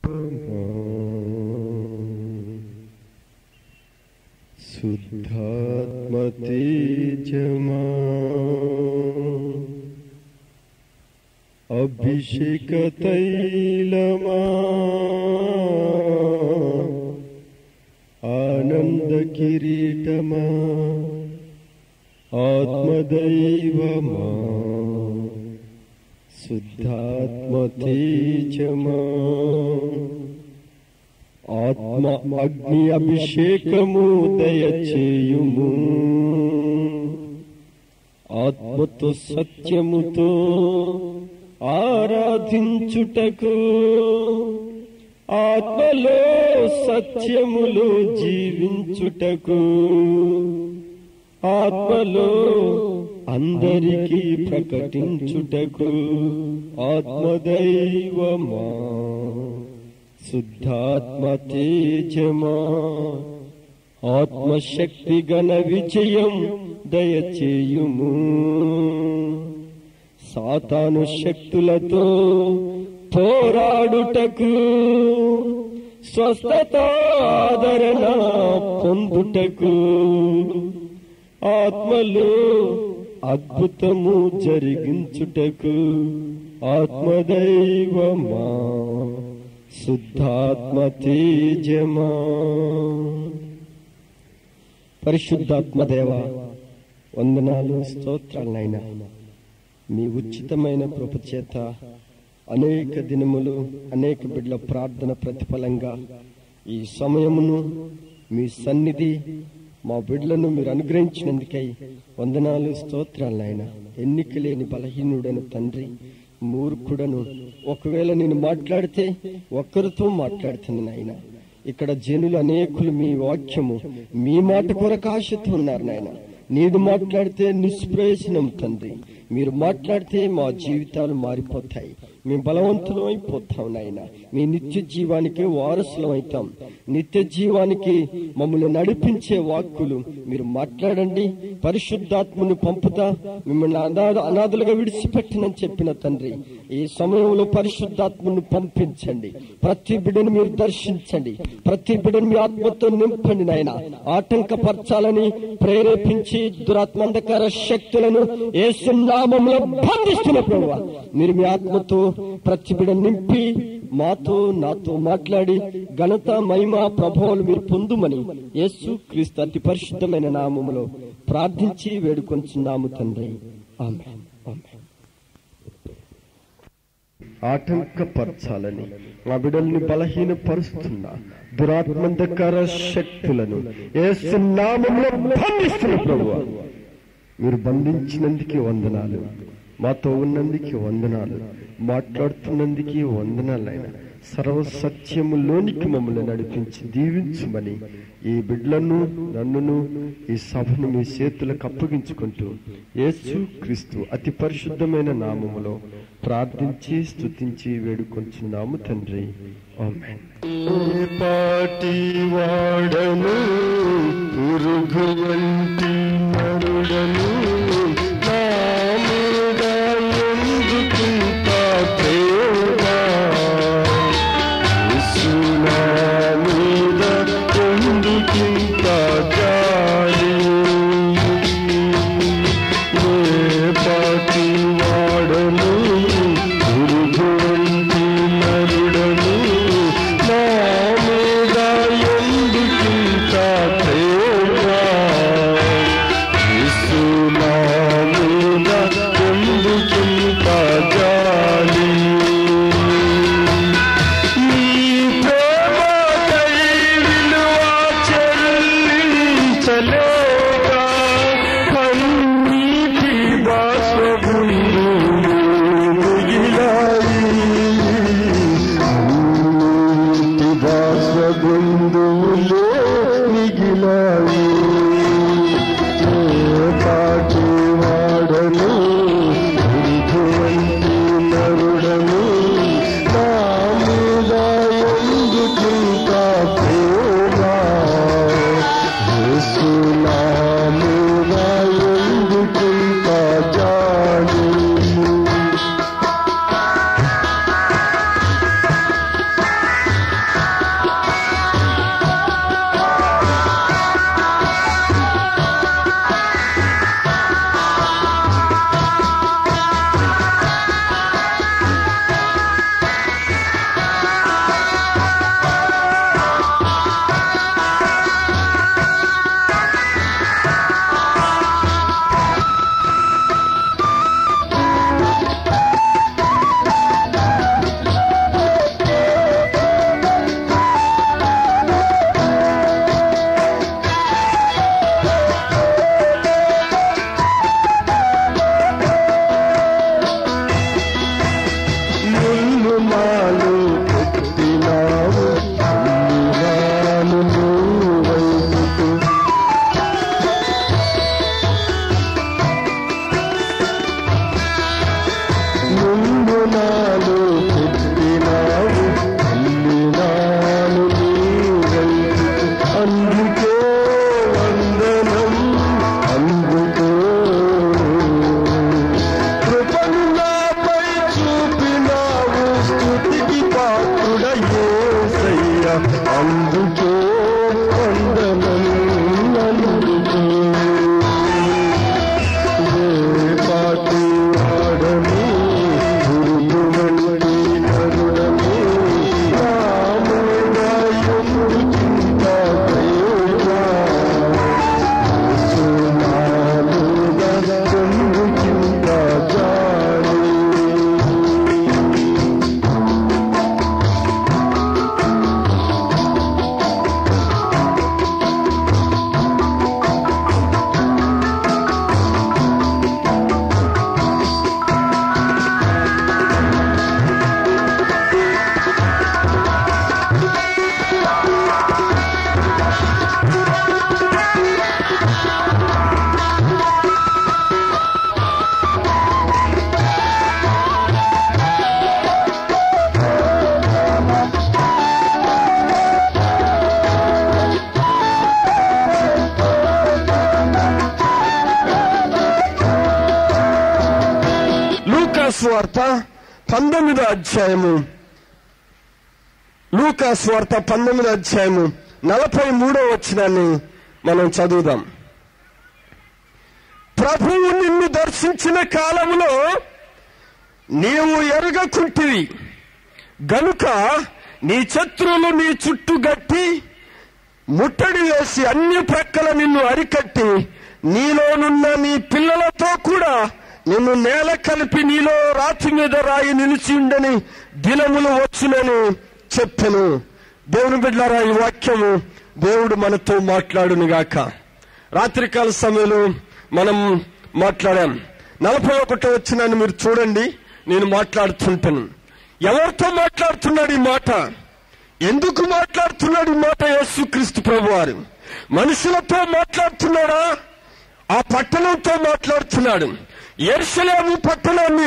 శుద్ధాత్మతేజమా అభిషేక తైలమా ఆనంద కిరీటమా ఆత్మదైవమా శుద్ధాత్మతేజమా ఆత్మ అగ్ని అభిషేకము దయచేయుము ఆత్మతో సత్యముతో ఆరాధించుటకు ఆత్మలో సత్యములో జీవించుటకు ఆత్మలో అందరికీ ప్రకటించుటకు ఆత్మదైవమా శుద్ధాత్మ తేజమా ఆత్మశక్తి గణ విజయం దయచేయుము సాతాను శక్తులతో పోరాడుటకు స్వస్థత ఆదరణ పొందుటకు ఆత్మలో అద్భుతము జరిగించుటకు ఆత్మదైవమా శుద్ధాత్మ తేజమా పరిశుద్ధాత్మ దేవ వందనాలు స్తోత్రాలనైనా మీ ఉచితమైన కృప చేత అనేక దినములు అనేక బిడ్డల ప్రార్థన ప్రతిఫలంగా ఈ సమయమును మీ సన్నిధి మా బిడ్డలను మీరు అనుగ్రహించినందుకై వందనాలు స్తోత్రాలనైనా ఎన్నిక లేని బలహీనుడైన తండ్రి మూర్ఖుడను ఒకవేళ నేను మాట్లాడితే ఒక్కరితో మాట్లాడుతుంది నాయన ఇక్కడ జనులు అనేకులు మీ వాక్యము మీ మాట కొరకు ఆశతో ఉన్నారు నాయన నేను మాట్లాడితే నిష్ప్రయోజనం తండ్రి మీరు మాట్లాడితే మా జీవితాలు మారిపోతాయి మేము బలవంతులం అయిపోతాం నాయన మీ నిత్య జీవానికి వారసులం అవుతాం నిత్య జీవానికి మమ్మల్ని నడిపించే వాక్కులు మీరు మాట్లాడండి పరిశుద్ధాత్మను పంపుతా మిమ్మల్ని అనాథ అనాథలుగా విడిచిపెట్టనని చెప్పిన తండ్రి ఈ సమయంలో పరిశుద్ధాత్మను పంపించండి ప్రతి బిడ్డను మీరు దర్శించండి ప్రతి బిడ్డను మీ ఆత్మతో నింపండి నాయన ఆటంకపరచాలని ప్రేరేపించి దురాత్మంధకార శక్తులను ఏసునామంలో బంధిస్తున్న ప్రభు మీరు మీ ఆత్మతో ప్రతి బిడ్డ నింపి మాతో నాతో మాట్లాడి ఘనత మహిమ ప్రభావాలు మీరు పొందుమని యేసు క్రీస్తు అతి పరిశుద్ధమైన నామములో ప్రార్థించి వేడుకొంచున్నాము తండ్రి ఆమె ఆటంకపరచాలని మా బిడ్డల్ని బలహీనపరుస్తున్న దురాత్మంధకార శక్తులను ఏసునామంలో బంధిస్తున్న ప్రభువా మీరు బంధించినందుకే వందనాలు మాతో ఉన్నందుకే వందనాలు మాట్లాడుతున్నందుకే వందనాలైన సర్వ సత్యములోనికి మమ్మల్ని నడిపించి దీవించుమని ఈ బిడ్లను నన్నును ఈ సభను మీ చేతులకు అప్పగించుకుంటూ యేసు క్రీస్తు అతి పరిశుద్ధమైన నామములో ప్రార్థించి స్తుతించి వేడుకొంచున్నాము తండ్రి ఆమేన్ పాటి వాడను పురుగు వంటి నరుడను నా మీద ఎందుకింత ప్రేమ యేసు నా మీద ఎందుకింత జాలి ఏ పాటి వాడను పురుగు వంటి నరుడను నా మీద ఎందుకింత ప్రేమ అందుకే వందనం అందుకే ఏ పాటి వాడని గురువంటి కరుణని రాముడా ఎందుకింత ప్రేమ సునాలుగా ఎందుకింత జాలి లూకాసు వార్త పంతొమ్మిదో అధ్యాయము లూకాసు వార్త పంతొమ్మిదో అధ్యాయము నలభై మూడో వచ్చినాన్ని మనం చదువుదాం ప్రభువు నిన్ను దర్శించిన కాలములో నీవు ఎరగకుంటివి గనుక నీ శత్రువులు నీ చుట్టూ గట్టి ముట్టడి వేసి అన్ని ప్రక్కల నిన్ను అరికట్టి నీలోనున్న నీ పిల్లలతో కూడా నిన్ను నేల కలిపి నీలో రాతి మీద రాయి నిలిచి ఉండని దినములు వచ్చునని చెప్పెను దేవుని బిడ్డలారా ఈ వాక్యము దేవుడు మనతో మాట్లాడును గాక రాత్రికాల సమయంలో మనం మాట్లాడాం నలభై ఒకటో వచ్చినాన్ని మీరు చూడండి నేను మాట్లాడుతుంటాను ఎవరితో మాట్లాడుతున్నాడు ఈ మాట ఎందుకు మాట్లాడుతున్నాడు ఈ మాట యేసుక్రీస్తు ప్రభు వారు మనుషులతో మాట్లాడుతున్నాడా ఆ పట్టణంతో మాట్లాడుతున్నాడు ఎర్షలేము పట్టణాన్ని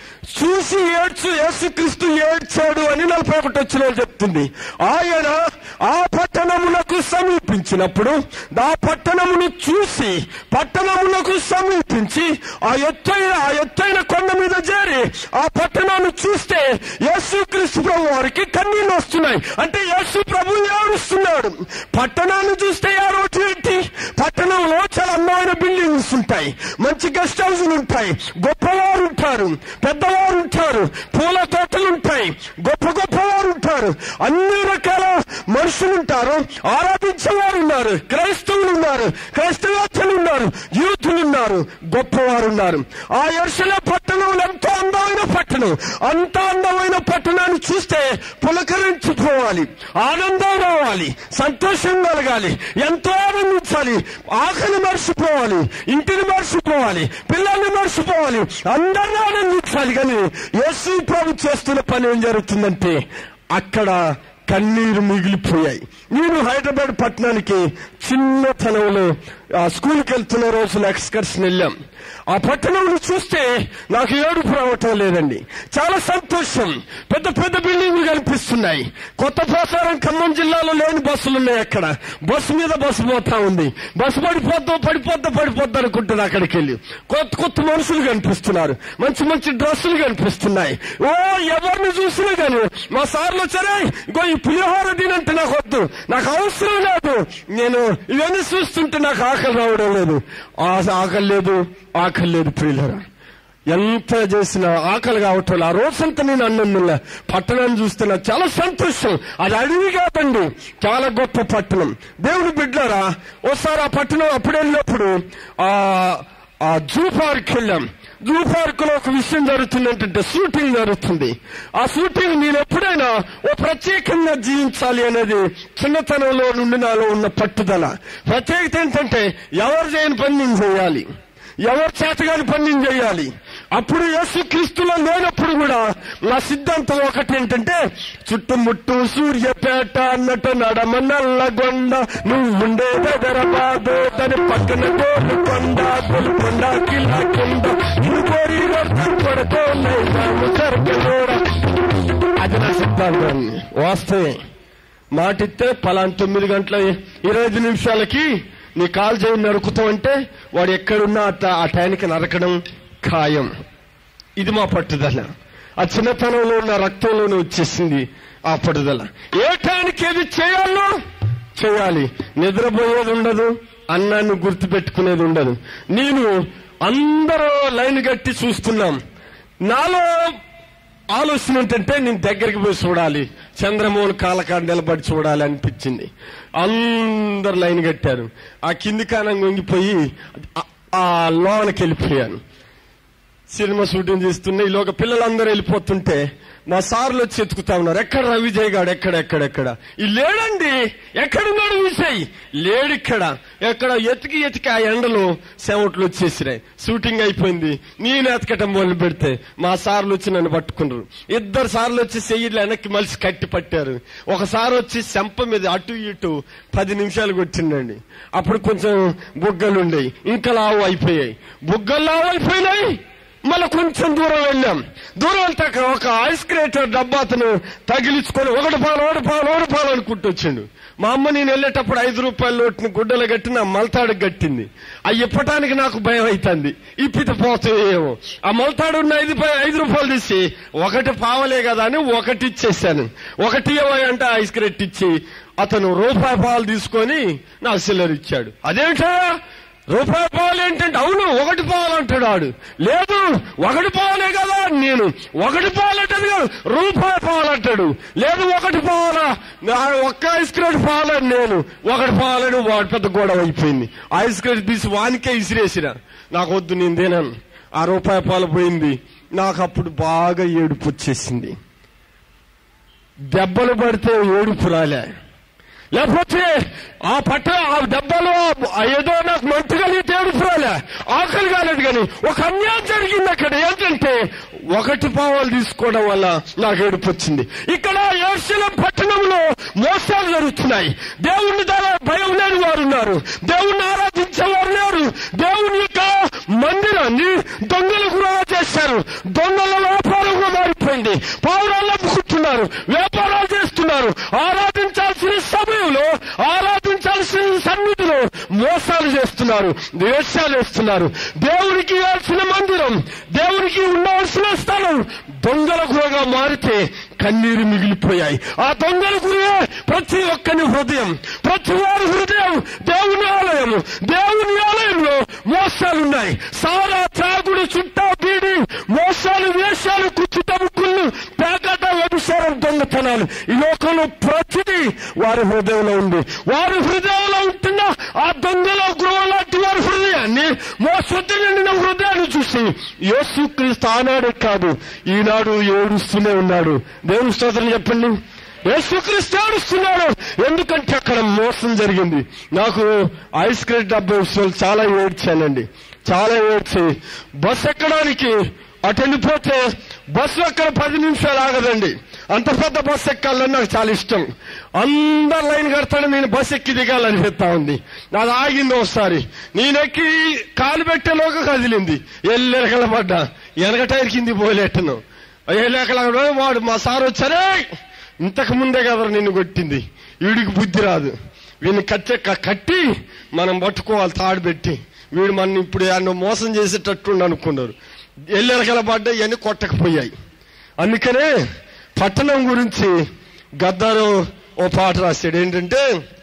చూసి ఏడ్చు యేసుక్రీస్తు ఏడ్చాడు అని నలభై ఒకటి వచ్చిన చెప్తుంది ఆయన ఆ పట్టణమునకు సమీపించినప్పుడు ఆ పట్టణమును చూసి పట్టణమునకు సమీపించి ఆ ఎత్తైన ఆ ఎత్తైన కొండ మీద చేరి ఆ పట్టణాన్ని చూస్తే యేసుక్రీస్తు ప్రభు వారికి కన్నీళ్ళు వస్తున్నాయి అంటే యేసు ప్రభు ఏడుస్తున్నాడు పట్టణాన్ని చూస్తే ఏడవటం ఏంటి పట్టణంలో చాలా అందమైన బిల్డింగ్స్ ఉంటాయి మంచి గెస్ట్ హౌస్లు ఉంటాయి గొప్పవారు ఉంటారు పెద్దవారు ఉంటారు పూల తోటలు ఉంటాయి గొప్ప గొప్పవారు ఉంటారు అన్ని రకాల మనుషులు ఉంటారు ఆరాధించేవారు ఉన్నారు క్రైస్తవులు ఉన్నారు క్రైస్తవేత్తలు ఉన్నారు యూతులు ఉన్నారు గొప్పవారు ఉన్నారు ఆ ఎర్సల పట్టణంలో ఎంతో అందమైన పట్టణం అంత అందమైన పట్టణాన్ని చూస్తే పులకరించిపోవాలి ఆనందం రావాలి సంతోషం కలగాలి ఎంతో ఆనందించాలి ఆకలి మర్చిపోవాలి ఇంటిని మర్చిపోవాలి పిల్లల్ని మర్చిపోవాలి అందరినీ ఆనందించాలి కానీ యేసు ప్రభు చేస్తున్న పని ఏం జరుగుతుందంటే అక్కడ కన్నీరు మిగిలిపోయాయి నేను హైదరాబాద్ పట్టణానికి చిన్నతనంలో ఆ స్కూల్కి వెళ్తున్న రోజున ఎక్స్కర్షన్ వెళ్ళాం ఆ పట్టణంలో చూస్తే నాకు ఏడుపు రావటం లేదండి చాలా సంతోషం పెద్ద పెద్ద బిల్డింగ్లు కనిపిస్తున్నాయి కొత్త ప్రసారం ఖమ్మం జిల్లాలో లేని బస్సులు ఉన్నాయి అక్కడ బస్సు మీద బస్సు పోతా ఉంది బస్సు పడిపోద్దో పడిపోద్దో పడిపోద్దో అనుకుంటుంది అక్కడికి వెళ్ళి కొత్త కొత్త మనుషులు కనిపిస్తున్నారు మంచి మంచి డ్రెస్సులు కనిపిస్తున్నాయి ఓ ఎవరిని చూసినా కానీ మా సార్లు వచ్చారే ఇంకో ఈ పులిహోర తినంటే నాకు వద్దు నాకు అవసరం లేదు నేను ఇవన్నీ చూస్తుంటే నాకు ఆకలి రావడం లేదు ఆ ఆకలి లేదు ఆకలి లేదు ప్రియులరా ఎంత చేసినా ఆకలి కావటం లేదు. ఆ రోజంతా నేను అన్నందుల పట్టణాన్ని చూస్తే నాకు చాలా సంతోషం అది అడవి కాదండి చాలా గొప్ప పట్టణం దేవుని బిడ్డారా ఓసారి ఆ పట్టణం అప్పుడు వెళ్ళినప్పుడు ఆ ఆ జూ పార్క్ వెళ్ళాం జూ పార్క్ లో ఒక విషయం జరుగుతుంది ఏంటంటే షూటింగ్ జరుగుతుంది ఆ షూటింగ్ నేను ఎప్పుడైనా ఓ ప్రత్యేకంగా జీవించాలి అనేది చిన్నతనంలో నుండి నాలో ఉన్న పట్టుదల ప్రత్యేకత ఏంటంటే ఎవరు చేయని పని నేను చేయాలి ఎవరు చేతగాని పని నేను చేయాలి అప్పుడు యేసుక్రీస్తులో లేనప్పుడు కూడా నా సిద్ధాంతం ఒకటి ఏంటంటే చుట్టుముట్టు సూర్యపేట అన్నట్టు నడమ నల్లగొండ నువ్వుండే హైదరాబాదు దాని పక్కన గోలుకొండ గోల్కొండ కిలా కొండ ఇంకోరి రక్తం కొడుకో నైజాము సరికెలోడ అది నా సిద్ధాంతం వాస్తవే మాటిస్తే పలానా తొమ్మిది గంటల ఇరవై ఐదు నిమిషాలకి నీ కాల్ చేయి నరుకుతావంటే వాడు ఎక్కడున్నా ఆ ట- ఆ టైంకి నరకడం ఖాయం ఇది మా పట్టుదల ఆ చిన్నతనంలో ఉన్న రక్తంలోనే వచ్చేసింది ఆ పట్టుదల ఏ టైంకి ఏది చేయాలో చేయాలి నిద్రపోయేది ఉండదు అన్నాన్ని గుర్తు పెట్టుకునేది ఉండదు నేను అందరూ లైన్ కట్టి చూస్తున్నాం నాలో ఆలోచన ఏంటంటే నేను దగ్గరికి పోయి చూడాలి చంద్రమోహన్ కాలకాడ నిలబడి చూడాలి అనిపించింది అందరు లైన్ కట్టారు ఆ కింది కానం వంగిపోయి ఆ- ఆ లోనకి వెళ్ళిపోయాను సినిమా షూటింగ్ చేస్తున్నా ఈలోగా పిల్లలందరూ వెళ్ళిపోతుంటే మా సార్లు వచ్చి ఎత్తుకుతా ఉన్నారు ఎక్కడ రా విజయ్ గాడు ఎక్కడ ఎక్కడ ఎక్కడ ఈ లేడండి ఎక్కడున్నాడు విజయ్ లేడు ఇక్కడ ఎక్కడ ఎతికి ఎతికి ఆ ఎండలో సెవట్లు వచ్చేసినాయి షూటింగ్ అయిపోయింది నేను ఎతకటం మొదలు పెడితే మా సార్లు వచ్చి నన్ను పట్టుకున్నారు ఇద్దరు సార్లు వచ్చి చెయ్యిలు వెనక్కి మలిసి కట్టి పట్టారు ఒకసారి వచ్చి చెంప మీద అటు ఇటు పది నిమిషాలు కొట్టిండండి అప్పుడు కొంచెం బుగ్గలు ఉండేవి ఇంకా లావు అయిపోయాయి బుగ్గలు లావు అయిపోయినాయి మళ్ళీ కొంచెం దూరం వెళ్ళాం దూరం వెళ్తే అక్కడ ఒక ఐస్ క్రేటర్ డబ్బా అతను తగిలించుకొని ఒకటి పాలు ఒకటి పాలు ఒకటి పాలు అనుకుంటూ వచ్చిండు మా అమ్మ నేను వెళ్ళేటప్పుడు ఐదు రూపాయల నోటిని గుడ్డలు కట్టి నా మలతాడుకు కట్టింది అవి ఇప్పటానికి నాకు భయం అవుతుంది ఇప్పిత పోతాయేమో ఆ మలతాడు ఉన్న ఐదు పై- ఐదు రూపాయలు తీసి ఒకటి పావలే కదా అని ఒకటి ఇచ్చేసాను ఒకటి ఇవ్వయి అంటే ఐస్ క్రేట్ ఇచ్చి అతను రూపాయి పాలు తీసుకొని నాకు సిల్లర్ ఇచ్చాడు అదేంటా రూపాయి పాలు ఏంటంటే అవును ఒకటి పాలు అంటాడు ఆడు లేదు ఒకటి పాలే కదా నేను ఒకటి పాలు అంటది కాదు రూపాయి పాలు అంటాడు లేదు ఒకటి పాల ఒక్క ఐస్ క్రీమ్ పాలని నేను ఒకటి పాలని వాడి పెద్ద గొడవ అయిపోయింది ఐస్ క్రీమ్ తీసి వానికే ఇసిరేసిన నాకు వద్దు నేను తినాను ఆ రూపాయి పాలు పోయింది నాకు అప్పుడు బాగా ఏడుపు వచ్చేసింది దెబ్బలు పడితే ఏడుపు రాలే లేకపోతే ఆ పట్ట ఆ దెబ్బలు ఆ ఏదో నాకు మంచి కలిగితే ఏడుపు రాలే ఆకలి కాలేదు కానీ ఒక అన్యాయం జరిగింది అక్కడ ఏంటంటే ఒకటి పావాలు తీసుకోవడం వల్ల నాకు ఏడుపు వచ్చింది ఇక్కడ ఏర్శలం పట్టణంలో మోసాలు జరుగుతున్నాయి దేవుని ద్వారా భయం లేని వారు ఉన్నారు దేవుణ్ణి ఆరాధించేవారు లేరు దేవుని యొక్క మందిరాన్ని దొంగలు కూడా చేశారు దొంగల వ్యాపారంగా మారిపోయింది పావురాలు అమ్ముకుంటున్నారు వ్యాపారాలు చేస్తున్నారు ఆరాధించాల్సిన సమయంలో ఆరాధించాల్సిన సన్నిధిలో మోసాలు చేస్తున్నారు వేషాలు వేస్తున్నారు దేవునికి ఇవ్వాల్సిన మందిరం దేవునికి ఉండవలసిన స్థలం దొంగల గురగా మారితే కన్నీరు మిగిలిపోయాయి ఆ దొంగల గురే ప్రతి ఒక్కని హృదయం ప్రతి వారి హృదయం దేవుని ఆలయం దేవుని ఆలయంలో మోసాలున్నాయి సారా త్రాగుడు చుట్టా బీడి మోసాలు వేషాలు కుచ్చుటముకుళ్ళు పేకాట వ్యభిచారం దొంగతనాలు ఈ లోకంలో ప్రతిదీ వారి హృదయంలో ఉంది వారి హృదయంలో ఉంటున్న ఆ దొంగల గృహ లాంటి వారి హృదయాన్ని మోసొద్దు నిండిన హృదయాన్ని చూసి యేసుక్రీస్తు ఆనాడే కాదు ఈనాడు ఏడుస్తూనే ఉన్నాడు దేవుని స్తోత్రం చెప్పండి యేసుక్రీస్తు ఏడుస్తున్నాడు ఎందుకంటే అక్కడ మోసం జరిగింది నాకు ఐస్ క్రీమ్ డబ్బా విషయాలు చాలా ఏడ్చానండి చాలా ఏడ్చి బస్ ఎక్కడానికి అటు వెళ్ళిపోతే బస్సు అక్కడ పది నిమిషాలు ఆగదండి అంత పెద్ద బస్సు ఎక్కాలని నాకు చాలా ఇష్టం అందరు లైన్ కడతాడు నేను బస్సు ఎక్కి దిగాలనిపిస్తా ఉంది నాది ఆగింది ఒకసారి నేను ఎక్కి కాలు పెట్టేలోగా కదిలింది ఎల్లెరకల పడ్డా వెనక టైర్ కింది పోలేటను ఎల్లెరకల వాడు మా సార్ వచ్చారే ఇంతకు ముందే కదా నిన్ను కొట్టింది వీడికి బుద్ధి రాదు వీడిని కట్టె క- కట్టి మనం పట్టుకోవాలి తాడు పెట్టి వీడు మన ఇప్పుడు ఆయన మోసం చేసేటట్టు అనుకున్నారు ఎల్లెరకల పడ్డా ఇవన్నీ కొట్టకపోయాయి అందుకనే పట్టణం గురించి గద్దారు ఓ పాట రాశాడు ఏంటంటే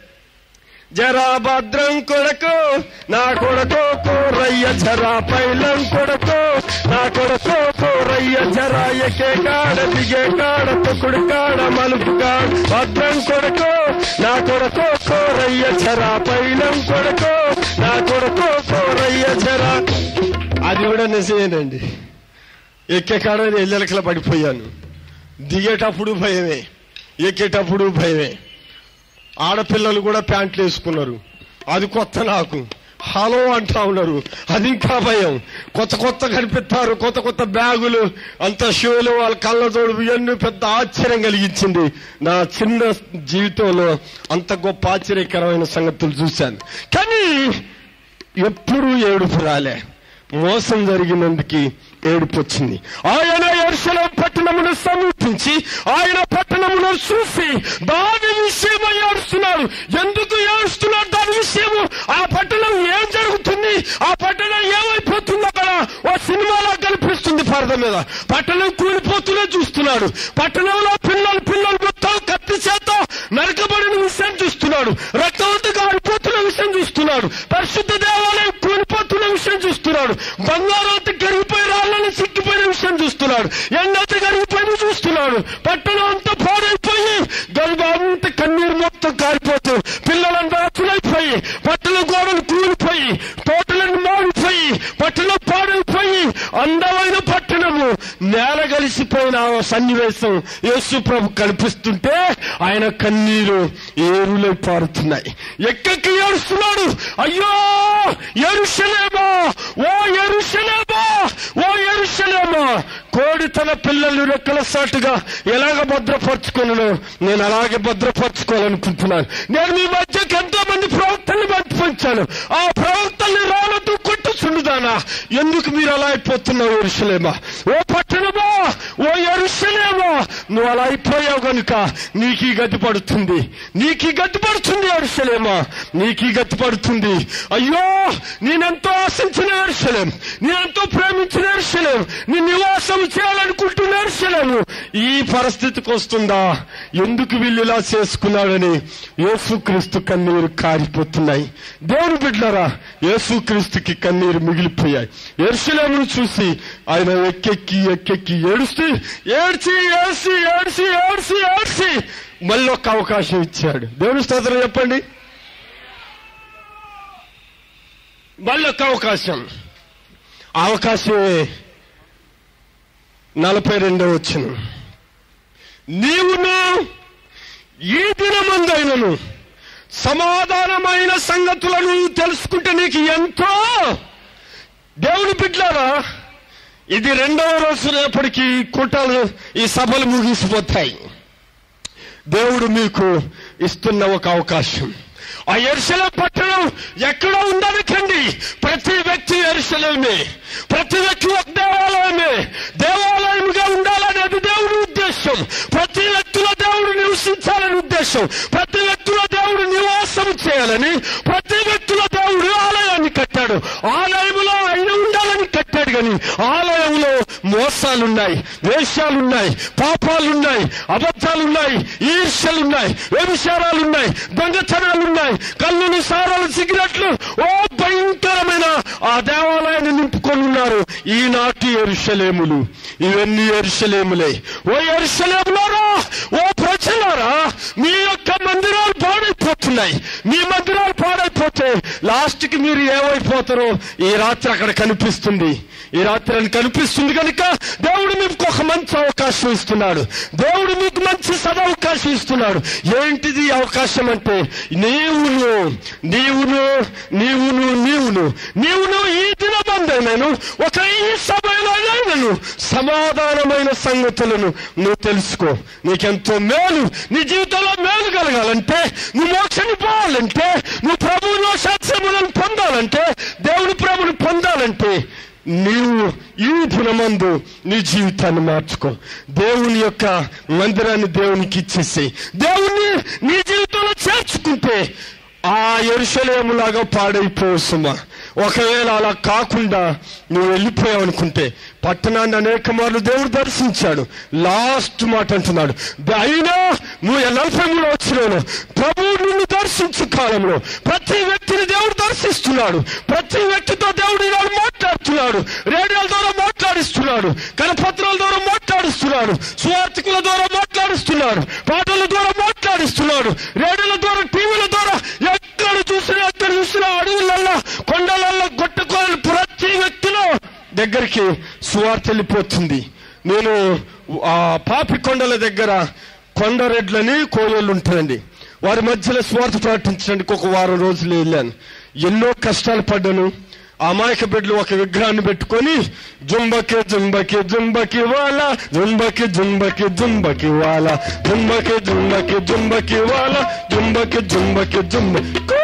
జరా భద్రం కొడకు నా కొడకు కోరయ్య జరా పైలం కొడకు నా కొడకు కోరయ్య జరా ఎకే కాడ దిగే కాడ తొక్కుడు కాడ మలుపు కాడ భద్రం కొడకు నా కొడకు కోరయ్య జరా పైలం కొడకు నా కొడకు కోరయ్య జరా అది కూడా నిజమేనండి ఎక్కే కాడ ఎల్లెలకల పడిపోయాను దిగేటప్పుడు భయమే ఎక్కేటప్పుడు భయమే ఆడపిల్లలు కూడా ప్యాంట్లు వేసుకున్నారు అది కొత్త నాకు హలో అంటా ఉన్నారు అది ఇంకా భయం కొత్త కొత్త కనిపిస్తారు కొత్త కొత్త బ్యాగులు అంత షూలు వాళ్ళ కళ్ళతోడు ఇవన్నీ పెద్ద ఆశ్చర్యం కలిగించింది నా చిన్న జీవితంలో అంత గొప్ప ఆశ్చర్యకరమైన సంగతులు చూశాను కానీ ఎప్పుడు ఏడుపు రాలే మోసం జరిగినందుకు ఏడుపు వచ్చింది ఆయన ఎరుసలం పట్టణమును సమీపించి ఆయన పట్టణమును చూసి దాని విషయమై ఏడుస్తున్నాడు ఎందుకు ఏడుస్తున్నాడు దాని విషయము ఆ పట్టణం ఏం జరుగుతుంది ఆ పట్టణం ఏమైపోతుంది అక్కడ ఓ సినిమాలో కనిపిస్తుంది పరద మీద పట్టణం కూలిపోతూనే చూస్తున్నాడు పట్టణంలో పిల్లలు పిల్లలు మొత్తం సన్నివేశం యేసు ప్రభు కనిపిస్తుంటే ఆయన కన్నీరు ఏరులై పారుతున్నాయి ఎక్కకి ఏడుస్తున్నాడు అయ్యో ఎరుషలేమా ఓ ఎరుషలేమా ఓ ఎరుషలేమా కోడి తన పిల్లలు రెక్కల సాటుగా ఎలాగ భద్రపరచుకున్నానో నేను అలాగే భద్రపరచుకోవాలనుకుంటున్నాను నేను మీ మధ్యకి ఎంతో మంది ప్రవక్తల్ని పంపించాను ఆ ప్రవక్తల్ని రాలతో కొట్టుచుండుదానా ఎందుకు మీరు అలా అయిపోతున్నావు ఎరుసలేమా ఓ పట్టణమా ఓ ఎరుసలేమా నువ్వు అలా అయిపోయావు గనుక నీకు ఈ గతి పడుతుంది నీకు ఈ గతి పడుతుంది ఎరుసలేమా నీకు ఈ గతి పడుతుంది అయ్యో నేనెంతో ఆశించిన ఎరుసలేం నేనెంతో ప్రేమించిన ఎరుసలేం నీ నివాసం చేయాలనుకుంటున్న ఎరుసలేము ఈ పరిస్థితికి వస్తుందా ఎందుకు వీళ్ళు ఇలా చేసుకున్నాడని యేసుక్రీస్తు కన్నీరు కారిపోతున్నాయి దేవుని బిడ్డలారా యేసుక్రీస్తుకి కన్నీరు మిగిలిపోయాయి ఎరుసలేమును చూసి ఆయన ఎక్కెక్కి ఎక్కెక్కి ఏడుస్తూ ఏడ్చి ఏడ్చి ఏడ్చి ఏడ్చి ఏడ్చి మళ్ళీ ఒక అవకాశం ఇచ్చాడు దేవుని స్తోత్రం చెప్పండి మళ్ళీ ఒక అవకాశం ఆ అవకాశమే నలభై రెండో వచ్చిన నీవును ఈ దినమందైనను సమాధానమైన సంగతులను తెలుసుకుంటే నీకు ఎంతో దేవుని బిడ్డారా ఇది రెండవ రోజు రేపటికి కూటాలు ఈ సభలు ముగిసిపోతాయి దేవుడు మీకు ఇస్తున్న ఒక అవకాశం ఆ ఎరుసలం పట్టణం ఎక్కడ ఉండనికండి ప్రతి వ్యక్తి ఎరుసలేమే ప్రతి వ్యక్తి ఒక దేవాలయమే దేవాలయముగా ఉండాలనేది దేవుడి ఉద్దేశం ప్రతి వ్యక్తిలో దేవుడు నివసించాలని ఉద్దేశం ప్రతి వ్యక్తిలో దేవుడు నివాసం చేయాలని ప్రతి వ్యక్తిలో దేవుడు ఆలయాన్ని కట్టాడు ఆలయంలో ఆయన ఉండాలని కట్టాడు కానీ ఆలయంలో మోసాలున్నాయి వేషాలున్నాయి పాపాలున్నాయి అబద్ధాలున్నాయి ఈర్ష్యలున్నాయి వ్యభిచారాలున్నాయి దొంగతనాలున్నాయి కళ్ళుని సారాలు సిగరెట్లు ఓ భయంకరమైన ఆ దేవాలయాన్ని నింపుకొని ఉన్నారు ఈనాటి ఎరుషలేములు ఇవన్నీ ఎరుషలేములే ఓ ఎరుషలేములారా ఓ ప్రజలారా మీ యొక్క మందిరాలు పాడైపోతున్నాయి మీ మందిరాలు పాడైపోతే లాస్ట్ కి మీరు ఏమైపోతారో ఈ రాత్రి అక్కడ కనిపిస్తుంది ఈ రాత్రి అని కనిపిస్తుంది కనుక దేవుడు మీకు ఒక మంచి అవకాశం ఇస్తున్నాడు దేవుడు మీకు మంచి సదవకాశం ఇస్తున్నాడు ఏంటిది ఈ అవకాశం అంటే నీవును నీవును నీవును నీవును నీవును ఈ దినబంధైనను ఒక ఈ సమయంలో సమాధానమైన సంగతులను నువ్వు తెలుసుకో నీకెంతో మేలు నీ జీవితంలో మేలు కలగాలంటే నువ్వు మోక్షాన్ని పోవాలంటే నువ్వు ప్రభువులో శాస్త్రములను పొందాలంటే దేవుని ప్రభుని పొందాలంటే నీవు ఈ దినమందు నీ జీవితాన్ని మార్చుకో దేవుని యొక్క మందిరాన్ని దేవునికి ఇచ్చేసి దేవుణ్ణి నీ జీవితంలో చేర్చుకుంటే ఆ ఎరుసలేములాగా పాడైపోవు సుమా ఒకవేళ అలా కాకుండా నువ్వు వెళ్ళిపోయావు అనుకుంటే పట్టణాన్ని అనేక మార్లు దేవుడు దర్శించాడు లాస్ట్ మాట అంటున్నాడు అయినా నువ్వు నలభై మూడు వచ్చినాను ప్రభువు నిన్ను దర్శించు కాలంలో ప్రతి వ్యక్తిని దేవుడు దర్శిస్తున్నాడు ప్రతి వ్యక్తితో దేవుడు ఈనాడు మాట్లాడుతున్నాడు రేడియోల ద్వారా మాట్లాడిస్తున్నాడు కరపత్రాల ద్వారా మాట్లాడిస్తున్నాడు సువార్థికుల ద్వారా మాట్లాడిస్తున్నాడు పాటల ద్వారా మాట్లాడిస్తున్నాడు రేడియోల ద్వారా టీవీల ద్వారా ఎక్కడ చూసినా ఎక్కడ చూసినా అడవులల్లో కొండలల్లో గొట్టుకోని ప్రతి వ్యక్తిలో దగ్గరికి సువార్త వెళ్ళిపోతుంది నేను ఆ పాపి కొండల దగ్గర కొండరెడ్లని కోయలు ఉంటాయండి వారి మధ్యలో స్వార్థ ప్రకటించడానికి ఒక వారం రోజులు వెళ్ళాను ఎన్నో కష్టాలు పడ్డాను అమాయక బిడ్డలు ఒక విగ్రహాన్ని పెట్టుకొని జుంబకి జుంబకి జుంబకి వాల జుంబకి జుంబకి జుంబకి వాల జుంబకి జుంబకి జుంబకి వాల జుంబకి జుంబకి జుంబకి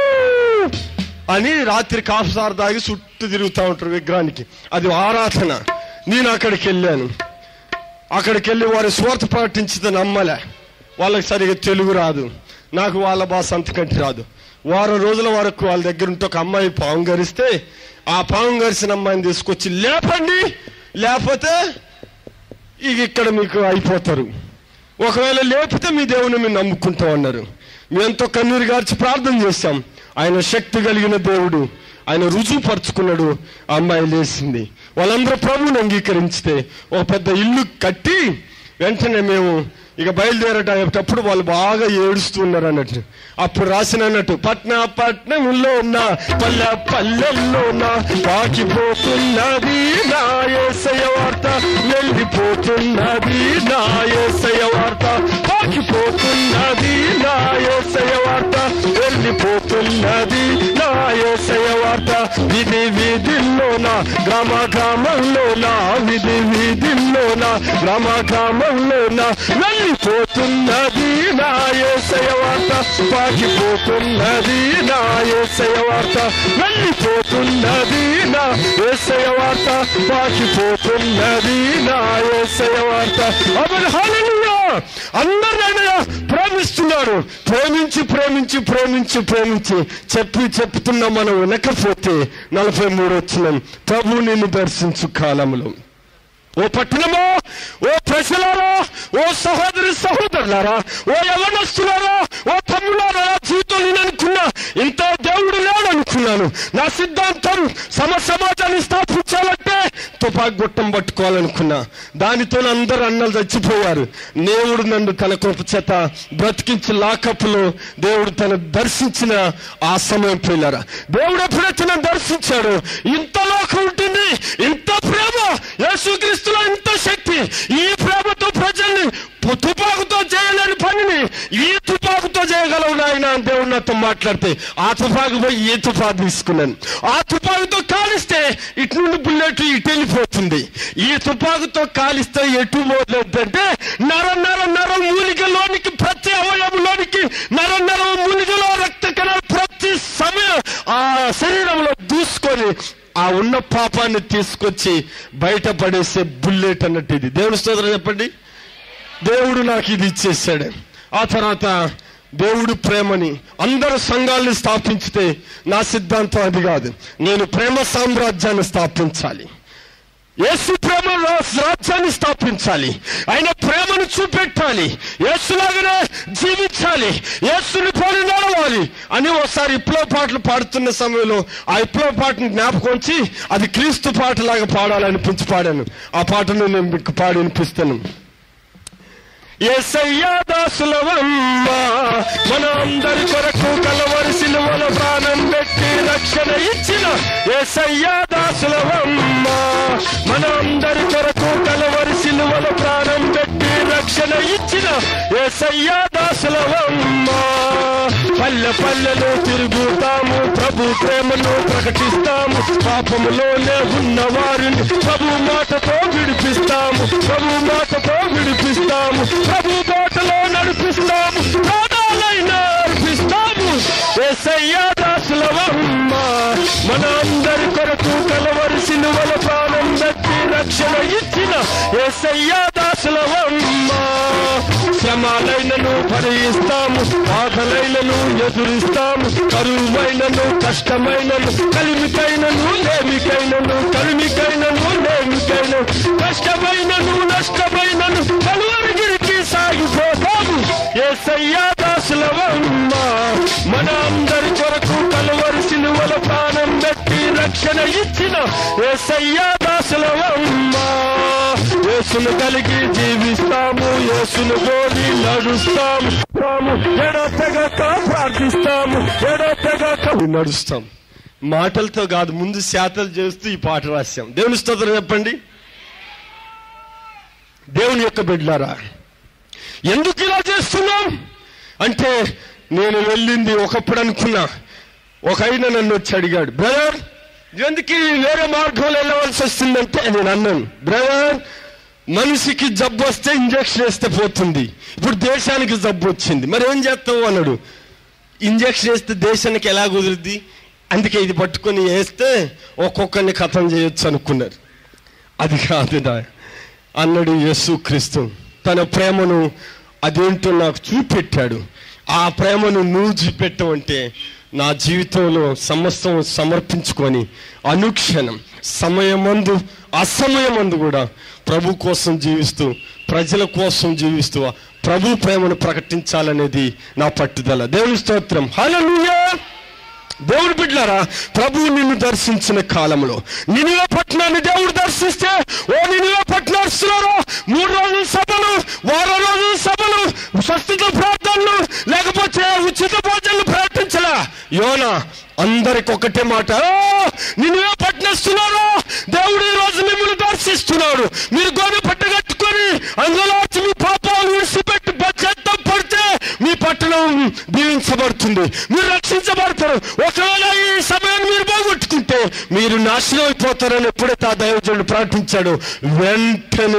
అని రాత్రి కాఫీసార్ దాగి చుట్టూ తిరుగుతూ ఉంటారు విగ్రహానికి అది ఆరాధన నేను అక్కడికి వెళ్ళాను అక్కడికి వెళ్ళి వారి స్వార్థ ప్రకటించింది నమ్మలే వాళ్ళకి సరిగా తెలుగు రాదు నాకు వాళ్ళ భాష అంతకంటే రాదు వారం రోజుల వరకు వాళ్ళ దగ్గర ఉంటే ఒక అమ్మాయి పాము గరిస్తే ఆ పాము గరిసిన అమ్మాయిని తీసుకొచ్చి లేపండి లేకపోతే ఇక ఇక్కడ మీకు అయిపోతారు ఒకవేళ లేపితే మీ దేవుని మేము నమ్ముకుంటాం అన్నారు మేమెంతో కన్నీరు గార్చి ప్రార్థన చేశాం ఆయన శక్తి కలిగిన దేవుడు ఆయన రుజువు పరుచుకున్నాడు ఆ అమ్మాయి లేచింది వాళ్ళందరూ ప్రభువుని అంగీకరించితే ఒక పెద్ద ఇల్లు కట్టి వెంటనే మేము ఇక బయలుదేరటప్పుడు వాళ్ళు బాగా ఏడుస్తున్నారు అన్నట్టు అప్పుడు రాసిన అన్నట్టు పట్న పట్నంలో ఉన్న పల్లె పల్లెల్లో ఉన్న పాకిపోతున్నది నా ఏసయ వార్త వెళ్ళిపోతున్నది నా ఏసయ వార్త పాకిపోతున్నది నా ఏసయ వార్త వెళ్ళిపోతున్నది నా ఏసయ వార్త విధి వీధిల్లోన గ్రామ గ్రామంలోన విధి వీధిల్లోన గ్రామ గ్రామంలోన వెళ్ళిపోతున్నది నా ఏసయ వార్త పాకిపోతున్నది నా ఏసయ వార్త వెళ్ళిపోతున్నది నా ఏసయ వార్త పాకిపోతున్నది నా ఏసయ వార్త అప్పుడు హల్లెలూయా అందరినైనా ప్రేమిస్తున్నాడు ప్రేమించి ప్రేమించి ప్రేమించి ప్రేమించి చెప్పి చెప్తున్నా మనం వినకపోతే నలభై మూడు వచ్చిన ప్రభు నిన్ను దర్శించు కాలంలో ఓ పట్టణమో ఓ ప్రజలారా ఓ సహోదరి సహోదరులారా ఓ యవనస్తులారా ఓ తమ్ములారా జీవితం నేను అనుకున్నా ఇంత దేవుడు లేడు అనుకున్నాను నా సిద్ధాంతం సమ సమాజాన్ని స్థాపించాలంటే తుపాకి గుట్టం పట్టుకోవాలనుకున్నా దానితో అందరు అన్నలు చచ్చిపోయారు దేవుడు నన్ను తన కృప చేత బ్రతికించి లాకప్లో దేవుడు తన దర్శించిన ఆ సమయం పోయినారా దేవుడు ఎప్పుడైతే నన్ను దర్శించాడు ఇంత లోకం ఉంటుంది ఇంత ప్రేమ యేసుక్రీస్తులో ఇంత శక్తి ఈ ప్రేమతో ప్రజల్ని పు- తుపాకుతో చేయలేని పనిని ఈ తుపాకుతో చేయగలవు నాయన అని దేవుడు నాతో మాట్లాడితే ఆ తుపాకు పోయి ఈ తుపాకు తీసుకున్నాను ఆ తుపాకుతో కాలిస్తే ఇటు నుండి బుల్లెట్ ఇటు వెళ్ళిపోతుంది ఈ తుపాకుతో కాలిస్తే ఎటు పోలేదంటే నర నర నర మూలికలోనికి ప్రతి అవయవంలోనికి నర నర మూలికలో రక్త కణాలు ప్రతి సమయం ఆ శరీరంలో దూసుకొని ఆ ఉన్న పాపాన్ని తీసుకొచ్చి బయటపడేసే బుల్లెట్ అన్నట్టు ఇది దేవుని స్తోత్రం చెప్పండి దేవుడు నాకు ఇది ఇచ్చేసాడు ఆ తర్వాత దేవుడు ప్రేమని అందరు సంఘాలను స్థాపించితే నా సిద్ధాంతం అది కాదు నేను ప్రేమ సామ్రాజ్యాన్ని స్థాపించాలి యేసు ప్రేమ రా- రాజ్యాన్ని స్థాపించాలి ఆయన ప్రేమను చూపెట్టాలి యేసులాగానే జీవించాలి యేసుని పోలి నడవాలి అని ఒకసారి విప్లవ పాటలు పాడుతున్న సమయంలో ఆ విప్లవ పాటను జ్ఞాపకం వచ్చి అది క్రీస్తు పాటలాగా పాడాలనిపించి పాడాను ఆ పాటను నేను మీకు పాడి వినిపిస్తాను ఏసయ్యా దాసులవమ్మ మన అందరి కొరకు కలవరి సిలువల ప్రాణం పెట్టి రక్షణ ఇచ్చిన ఏసయ్యా దాసులవమ్మ మన అందరి కొరకు కలవరి సిలువల ప్రాణం పెట్టి రక్షణ ఇచ్చిన ఏసయ్యా దాసులవమ్మ పల్లె పల్లెలో తిరుగుతాము ప్రభు ప్రేమను ప్రకటిస్తాము పాపములోనే ఉన్న వారిని ప్రభు మాటతో విడిపిస్తాము ప్రభు మాటతో విడిపిస్తాము ప్రభు బాటలో నడిపిస్తాము ప్రాణాలైనా అర్పిస్తాము ఏసయ్యా దాసులవమ్మ మన అందరి కొరకు కలవరి సిలువల ప్రాణం దట్టి రక్షణ ఇచ్చిన ఏసయ్యా దాసులవమ్మ శ్రమాలైనను భరిస్తాము బాధలైనను ఎదురిస్తాము కరువైనను కష్టమైనను కలిమికైనను లేమికైనను కలిమికైనను లేమికైనను కష్టమైనను నష్టమైనను కలువరిగిరికి సాగిపోతాము ఏసయ్యా దాసులవమ్మ మన అందరి కొరకు కలువరి సిలువల ప్రాణం పెట్టి రక్షణ ఇచ్చిన ఏసయ్యా దాసులవమ్మ యేసును కలిగి జీవిస్తాము యేసును గోలి నడుస్తాము తాము ఎడతెగక ప్రార్థిస్తాము ఎడతెగక నడుస్తాం మాటలతో కాదు ముందు శాతలు చేస్తూ ఈ పాట రాశాం దేవుని స్తోత్రం చెప్పండి దేవుని యొక్క బిడ్డలారా ఎందుకు ఇలా చేస్తున్నాం అంటే నేను వెళ్ళింది ఒకప్పుడు అనుకున్నా ఒక ఆయన నన్ను వచ్చి అడిగాడు బ్రదర్ ఎందుకు ఈ వేరే మార్గంలో వెళ్ళవలసి వస్తుందంటే నేను అన్నాను బ్రదర్ మనిషికి జబ్బు వస్తే ఇంజక్షన్ వేస్తే పోతుంది ఇప్పుడు దేశానికి జబ్బు వచ్చింది మరి ఏం చేస్తావు అన్నాడు ఇంజక్షన్ వేస్తే దేశానికి ఎలా కుదురుద్ది అందుకే ఇది పట్టుకొని వేస్తే ఒక్కొక్కరిని ఖతం చేయొచ్చు అనుకున్నారు అది కాదు నా అన్నాడు యేసు క్రీస్తు తన ప్రేమను అదేంటో నాకు చూపెట్టాడు ఆ ప్రేమను నువ్వు చూపెట్టవంటే నా జీవితంలో సమస్తం సమర్పించుకొని అనుక్షణం సమయమందు అసమయమందు కూడా ప్రభు కోసం జీవిస్తూ ప్రజల కోసం జీవిస్తూ ప్రభు ప్రేమను ప్రకటించాలనేది నా పట్టుదల దేవుని స్తోత్రం హల్లెలూయా దేవుడు బిడ్డారా ప్రభువు నిన్ను దర్శించిన కాలంలో నినివే పట్టణాన్ని దేవుడు దర్శిస్తే ఓ నినివే పట్టణస్తున్నారు మూడు రోజుల సభలు వారం రోజుల సభలు స్వస్థత ప్రార్థనలు లేకపోతే ఉచిత భోజనాలు ప్రకటించలా యోనా అందరికి ఒకటే మాట నిన్నువే పట్టిస్తున్నారు దేవుడు ఈ రోజు మిమ్మల్ని దర్శిస్తున్నాడు మీరు గోనె పట్ట కట్టుకొని అందులో వచ్చి మీ పాపాలు విడిచిపెట్టి బడ్జెత్తం పడితే మీ పట్టణం దీవించబడుతుంది మీరు రక్షించబడతారు ఒకవేళ ఈ సమయాన్ని మీరు పోగొట్టుకుంటే మీరు నాశనం అయిపోతారని ఎప్పుడైతే ఆ దైవజనుడు ప్రకటించాడు వెంటనే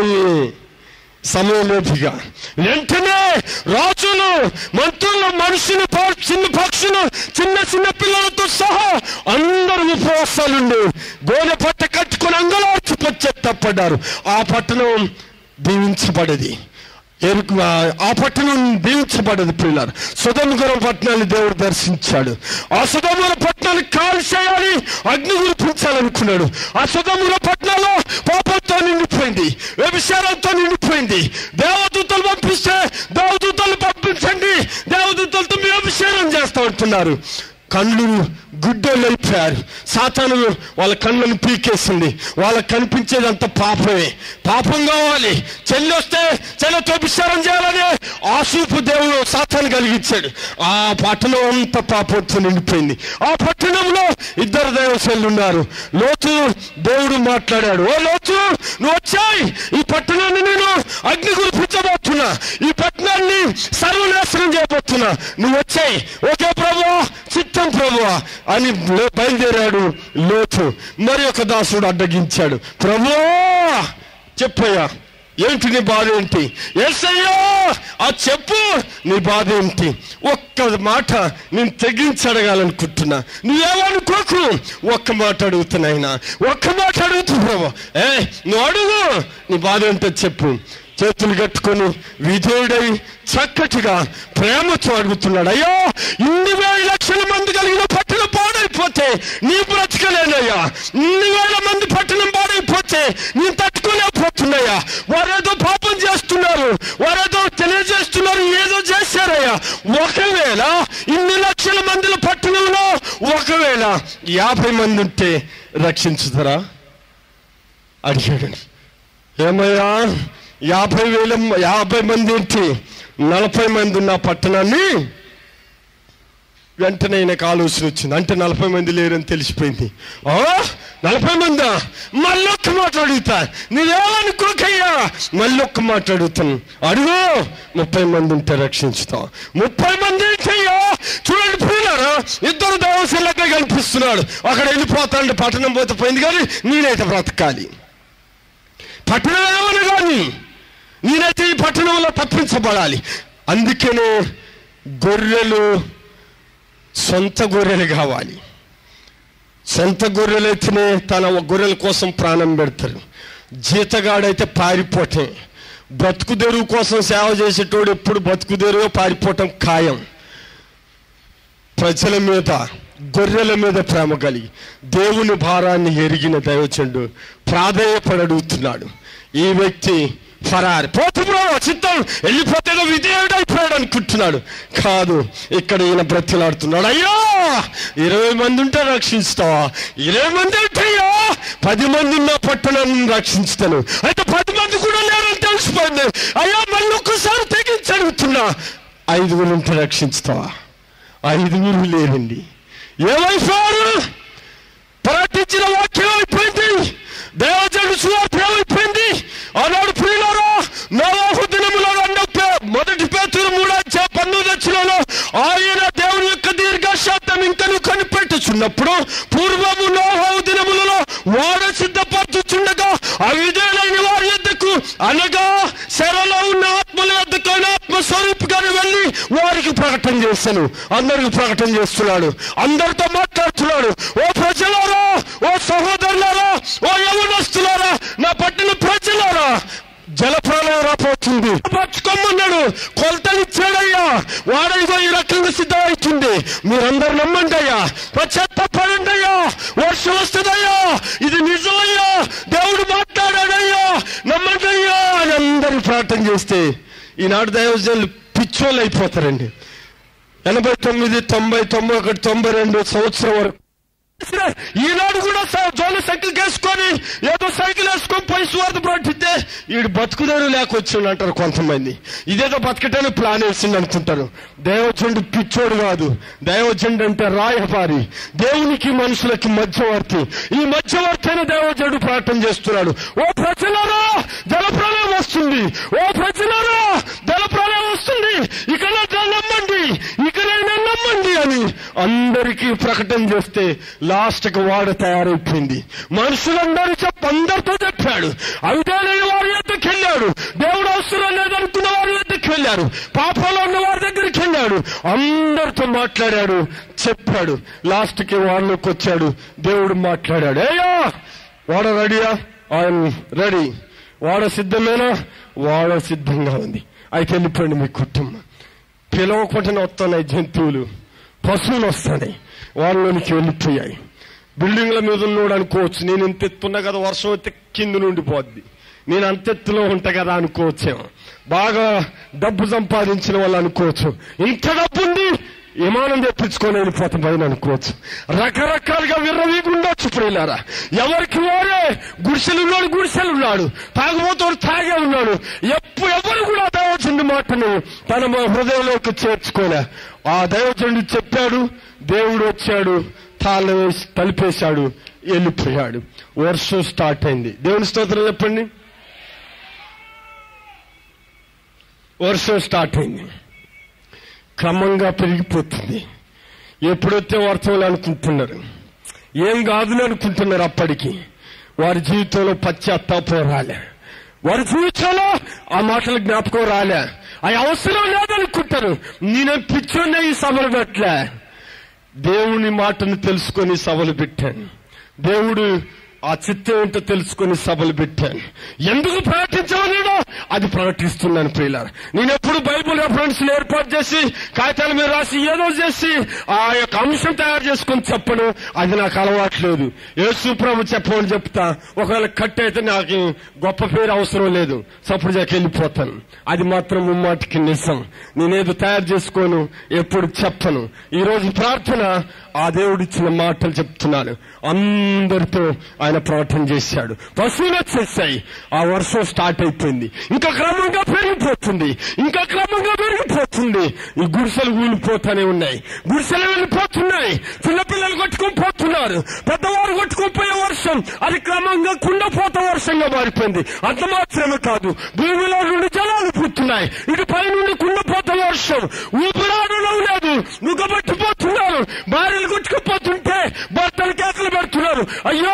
సమయంలోపిగా వెంటనే రాజులు మంత్రులు మనుషులు ప- చిన్న పక్షులు చిన్న చిన్న పిల్లలతో సహా అందరూ ఉపవాసాలుండి గోనె పట్ట కట్టుకుని అంగలార్చి పడ్డారు ఆ పట్టణం దీవించబడేది ఎరుకు ఆ- ఆ పట్టణం దీవించబడదు పిల్లలు సుధముగురం పట్టణాన్ని దేవుడు దర్శించాడు ఆ సుధముగుర పట్టణాన్ని కాల్ చేయాలి అగ్ని కురిపించాలనుకున్నాడు ఆ సుధముగుర పట్టణంలో పాపంతో నిండిపోయింది వ్యభిచారంతో నిండిపోయింది దేవదూతలు పంపిస్తే దేవదూతలు పంపించండి దేవదూతలతో మీ వ్యభిచారం చేస్తా ఉంటున్నారు కళ్ళు గుడ్డోళ్ళు అయిపోయారు సాతాను వాళ్ళ కళ్ళను పీకేసింది వాళ్ళకి కనిపించేదంత పాపమే పాపం కావాలి చెల్లి వస్తే చెల్లెతో విచారం చేయాలని ఆశూపు దేవుడు సాతాను కలిగించాడు ఆ పట్టణం అంత పాపంతో నిండిపోయింది ఆ పట్టణంలో ఇద్దరు దేవశైలు ఉన్నారు లోతు దేవుడు మాట్లాడాడు ఓ లోతు నువ్వు వచ్చాయి ఈ పట్టణాన్ని నేను అగ్ని కురిపించబోతున్నా ఈ పట్టణాన్ని సర్వనాశనం చేయబోతున్నా నువ్వు వచ్చాయి ఓకే ప్రభు చిత్తం ప్రభు అని లే- బయలుదేరాడు లోతు మరి ఒక దాసుడు అడ్డగించాడు ప్రభు చెప్పయ్యా ఏంటి నీ బాధ ఏంటి ఎస్ఐయా ఆ చెప్పు నీ బాధ ఏంటి ఒక్క మాట నేను తెగించి అడగాలనుకుంటున్నా నువ్వేమనుకోకు ఒక్క మాట అడుగుతున్నాయినా ఒక్క మాట అడుగుతున్నావు ఏ నువ్వు అడుగు నీ బాధ ఏంటో చెప్పు చేతులు కట్టుకొని విధేయుడై చక్కటిగా ప్రేమతో అడుగుతున్నాడు అయ్యో ఇన్ని వేల లక్షల మంది కలిగిన పట్టణం పాడైపోతే నీ బ్రతకలేనయ్యా ఇన్ని వేల మంది పట్టణం పాడైపోతే నేను తట్టుకోలేకపోతున్నాయా వారేదో పాపం చేస్తున్నారు వారేదో తెలియజేస్తున్నారు ఏదో చేశారయ్యా ఒకవేళ ఇన్ని లక్షల మందిల పట్టణంలో ఒకవేళ యాభై మంది ఉంటే రక్షించుతారా అడిగాడు ఏమయ్యా యాభై వేల యాభై మంది ఏంటి నలభై మంది ఉన్న పట్టణాన్ని వెంటనే ఆయనకు ఆలోచన వచ్చింది అంటే నలభై మంది లేరని తెలిసిపోయింది ఓ నలభై మందా మళ్ళొక్క మాట అడుగుతా నీవేమనుకోకయ్యా మళ్ళొక్క మాట అడుగుతాను అడుగు ముప్పై మంది ఉంటే రక్షించుతాం ముప్పై మంది ఏంటయ్యా చూడండి పోయినారా ఇద్దరు దేవశీలకే కనిపిస్తున్నాడు అక్కడ వెళ్ళిపోతాడు పట్టణం పోతే పోయింది కానీ నేనైతే బ్రతకాలి పట్టణం ఏమని కానీ నేనైతే ఈ పట్టణంలో తప్పించబడాలి అందుకనే గొర్రెలు సొంత గొర్రెలు కావాలి సొంత గొర్రెలు అయితేనే తన గొర్రెల కోసం ప్రాణం పెడతారు జీతగాడైతే పారిపోవటం బతుకుదెరువు కోసం సేవ చేసేటోడు ఎప్పుడు బతుకుదెరువు పారిపోవటం ఖాయం ప్రజల మీద గొర్రెల మీద ప్రేమ కలిగి దేవుని భారాన్ని ఎరిగిన దైవచండు ప్రాధేయపడి అడుగుతున్నాడు ఈ వ్యక్తి ఫరారి పోతే బ్రో చిత్తం వెళ్ళిపోతేదో విధేయుడైపోయాడు అనుకుంటున్నాడు కాదు ఇక్కడ ఈయన బ్రతిలాడుతున్నాడు అయ్యో ఇరవై మంది ఉంటే రక్షిస్తావా ఇరవై మంది ఉంటాయో పది మంది ఉన్న పట్టణాన్ని రక్షిస్తాను అయితే పది మంది కూడా లేరని తెలిసిపోయింది అయ్యో మళ్ళీ ఒక్కసారి తెగించి అడుగుతున్నా ఐదుగురు ఉంటే రక్షిస్తావా ఐదుగురు లేరండి ఏమైపోయారు ప్రకటించిన వాక్యం అయిపోయింది దేవజనుడు సువార్త ఏమైపోయింది ఆనాడు ప్రియులారా నవాహు దినములో రెండో పే- మొదటి పేతురు మూడాచే పన్ను దక్షిణలో ఆయన దేవుని యొక్క దీర్ఘశాంతం ఇంకను కనిపెట్టుచున్నప్పుడు పూర్వము నోహవు దినములలో వాడ సిద్ధపరచుచుండగా అవిధేయులైన వారి యొద్దకు అనగా శరలో ఉన్న ఆత్మల యొద్దకు ఆయన ఆత్మస్వరూపుగానే వెళ్ళి వారికి ప్రకటన చేశాను అందరికి ప్రకటన చేస్తున్నాడు అందరితో మాట్లాడుతున్నాడు ఓ ప్రజలారా ఓ సహోదరులారా ఓ యవనస్తులారా నా పట్టిన ప్రజలారా జలప్రలయం రాపోతుంది పట్టుకోమన్నాడు కొలతలు ఇచ్చాడయ్యా వాడైదో ఈ రకంగా సిద్ధమవుతుంది మీరందరూ నమ్మండి అయ్యా పశ్చాత్తపడండి అయ్యా వర్షం వస్తుందయ్యా ఇది నిజమయ్యా దేవుడు మాట్లాడాడయ్యా నమ్మండి అయ్యా అని అందరూ ప్రార్థన చేస్తే ఈనాడు దైవజనులు పిచ్చోళ్ళు అయిపోతారండి ఎనభై తొమ్మిది తొంభై తొంభై ఒకటి తొంభై రెండు సంవత్సరం వరకు సరే, ఈనాడు కూడా స- జోలు సైకిల్ వేసుకొని ఏదో సైకిల్ వేసుకొని పోయి స్వార్థ ప్రకటిస్తే వీడు బతుకుదేరు లేకొచ్చిండు అంటారు కొంతమంది ఇదేదో బతకటానికి ప్లాన్ వేసింది అనుకుంటారు దైవజండు పిచ్చోడు కాదు దైవజండు అంటే రాయపారి దేవునికి మనుషులకి మధ్యవర్తి ఈ మధ్యవర్తి అయిన దైవజండు ప్రార్థన చేస్తున్నాడు ఓ ప్రజలారా జలప్రలయం వస్తుంది ఓ ప్రజలారా జలప్రలయం వస్తుంది ఇక్కడ నమ్మండి ఇకనైనా నమ్మండి అని అందరికీ ప్రకటన చేస్తే లాస్ట్ కి వాడు తయారైపోయింది మనుషులందరూ చెప్ప అందరితో చెప్పాడు అవిధేలైన వారి యొద్దకు వెళ్ళాడు దేవుడు అవసరం లేదనుకున్న వారి యొద్దకు వెళ్ళారు పాపంలో ఉన్న వారి దగ్గరికి వెళ్ళాడు అందరితో మాట్లాడాడు చెప్పాడు లాస్ట్ కి వాళ్ళకి వచ్చాడు దేవుడు మాట్లాడాడు ఏయా వాడ రెడీయా ఆయన రెడీ వాడ సిద్ధమేనా వాడ సిద్ధంగా ఉంది అయితే వెళ్ళిపోయింది మీ కుటుంబం పిలవకుండానే వస్తున్నాయి జంతువులు పశువులు వస్తున్నాయి వాళ్ళలోనికి వెళ్ళిపోయాయి బిల్డింగ్ల మీద ఉన్నాడు అనుకోవచ్చు నేను ఇంత ఎత్తున్నా కదా వర్షం అయితే కింద నుండి పోద్ది నేను అంత ఎత్తులో ఉంటా కదా అనుకోవచ్చేమో బాగా డబ్బు సంపాదించిన వాళ్ళు అనుకోవచ్చు ఇంత డబ్బు ఉంది విమానం తెప్పించుకొని వెళ్ళిపోతాం పైన అనుకోవచ్చు రకరకాలుగా విర్రవీగి ఉండొచ్చు ప్రియులారా ఎవరికి వారే గుడిసెలున్నాడు గుడిసెలున్నాడు తాగుబోతాడు తాగే ఉన్నాడు ఎప్పుడు ఎవరు కూడా దైవచండి మాటను తన హృదయంలోకి చేర్చుకోలే ఆ దైవచండి చెప్పాడు దేవుడు వచ్చాడు తాళ వేసి తలిపేశాడు వెళ్ళిపోయాడు వర్షం స్టార్ట్ అయింది దేవుని స్తోత్రం చెప్పండి వర్షం స్టార్ట్ అయింది క్రమంగా పెరిగిపోతుంది ఎప్పుడైతే వర్తవులు అనుకుంటున్నారు ఏం కాదులే అనుకుంటున్నారు అప్పటికి వారి జీవితంలో పశ్చాత్తాపం రాలే వారి జీవితంలో ఆ మాటలు జ్ఞాపకం రాలే అవి అవసరం లేదనుకుంటారు నేనే పిచ్చోనే ఈ సభలు పెట్టలే దేవుని మాటను తెలుసుకొని సభలు పెట్టాను దేవుడు ఆ చిత్తం ఏంటో తెలుసుకొని సభలు పెట్టాను ఎందుకు ప్రకటించవలేదో అది ప్రకటిస్తున్నాను ప్రియులారా నేను ఎప్పుడు బైబుల్ రెఫరెన్స్ ఏర్పాటు చేసి కాగితాల మీద రాసి ఏదో చేసి ఆ యొక్క అంశం తయారు చేసుకొని చెప్పను అది నాకు అలవాట్లేదు యేసు ప్రభు చెప్పమని చెప్తా ఒకవేళ కట్ అయితే నాకు గొప్ప పేరు అవసరం లేదు సప్పుడు వెళ్ళిపోతాను అది మాత్రం ముమ్మాటికి నిజం నేనేదో తయారు చేసుకోను ఎప్పుడు చెప్పను ఈ రోజు ప్రార్థన ఆ దేవుడిచ్చిన మాటలు చెప్తున్నాను అందరితో ఆయన ప్రకటన చేశాడు పశువులు వచ్చేసాయి ఆ వర్షం స్టార్ట్ అయిపోయింది ఇంకా క్రమంగా పెరిగిపోతుంది ఇంకా క్రమంగా పెరిగిపోతుంది ఈ గుడిసెలు ఊలిపోతానే ఉన్నాయి గుడిసెలు వెళ్ళిపోతున్నాయి చిన్నపిల్లలు కొట్టుకొని పోతున్నారు పెద్దవారు కొట్టుకొని పోయే వర్షం అది క్రమంగా కుండపోత వర్షంగా మారిపోయింది అంత మాత్రమే కాదు భూమిలో నుండి జలాలు పుట్టున్నాయి ఇటు పై నుండి కుండపోత వర్షం ఊపిరాడలో లేదు నుగబట్టిపోతున్నారు భార్యలు కొట్టుకుపోతుంటే భర్తలు కేకలు పెడుతున్నారు అయ్యో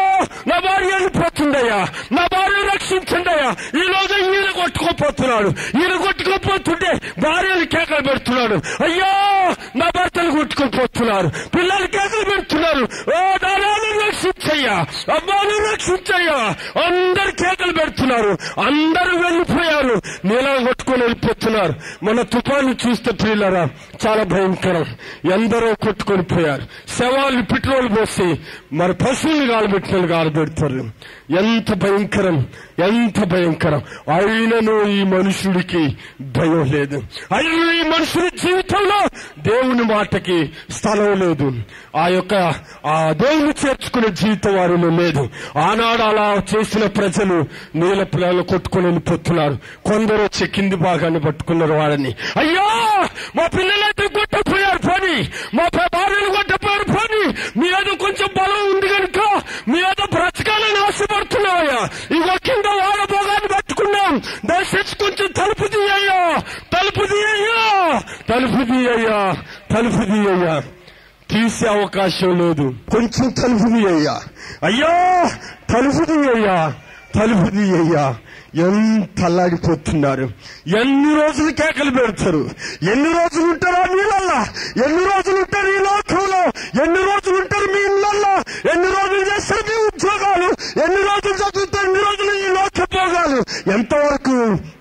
నా భార్య వెళ్ళిపోతుందయ్యా నా భార్య రక్షించండి అయ్యా ఈ రోజు ఈయన కొట్టుకోపోతున్నాడు ఈయన కొట్టుకోపోతుంటే భార్యలు కేకలు పెడుతున్నాడు అయ్యో నా భర్తలు కొట్టుకోపోతున్నారు పిల్లలు కేకలు పెడుతున్నారు ఓ నారాయణ రక్షించయ్యా అమ్మాను రక్షించయ్యా అందరు కేకలు పెడుతున్నారు అందరూ వెళ్ళిపోయారు నీళ్ళ కొట్టుకొని వెళ్ళిపోతున్నారు మన తుఫాను చూస్తే ప్రియులరా చాలా భయంకరం ఎందరో కొట్టుకొని పోయారు శవాలు పెట్రోల్ పోసి మరి పశువులు కాలబెట్టిన కాలబెడతారు ఎంత భయంకరం ఎంత భయంకరం అయినను ఈ మనుషుడికి భయం లేదు అయిన ఈ మనుషుడి జీవితంలో దేవుని మాటకి స్థలం లేదు ఆ యొక్క ఆ దేవుని చేర్చుకునే జీవితం వారిలో లేదు ఆనాడు అలా చేసిన ప్రజలు నీళ్ళ పిల్లలు కొట్టుకొని వెళ్ళిపోతున్నారు కొందరు వచ్చి కింది భాగాన్ని పట్టుకున్నారు వాడిని అయ్యో మా పిల్లలైతే కొట్టపోయారు పని మా భార్యలు కొట్టపోయారు పని మీ ఏదో కొంచెం బలం ఉంది కనుక మీ ఏదో బ్రతకాలని ఆశపడుతున్నావయ్యా ఇగో కింద వాడ భోగాన్ని పట్టుకున్నాం దయచేసి కొంచెం తలుపు తీయ్యా తలుపు తీయ్యా తలుపు తీయ్యా తలుపు తీయ్యా తీసే అవకాశం లేదు కొంచెం తలుపు తీయ్యా అయ్యో తలుపు తీయ్యా తలుపు తీయ్యా ఎంత అల్లాడిపోతున్నారు ఎన్ని రోజులు కేకలు పెడతారు ఎన్ని రోజులు ఉంటారు ఆ నీళ్ళల్లా ఎన్ని రోజులు ఉంటారు ఈ లోకంలో ఎన్ని రోజులు ఉంటారు మీ ఇళ్ళల్లో ఎన్ని రోజులు చేస్తారు మీ ఉద్యోగాలు ఎన్ని రోజులు చదువుతారు ఎన్ని రోజులు ఈ లోక భోగాలు ఎంతవరకు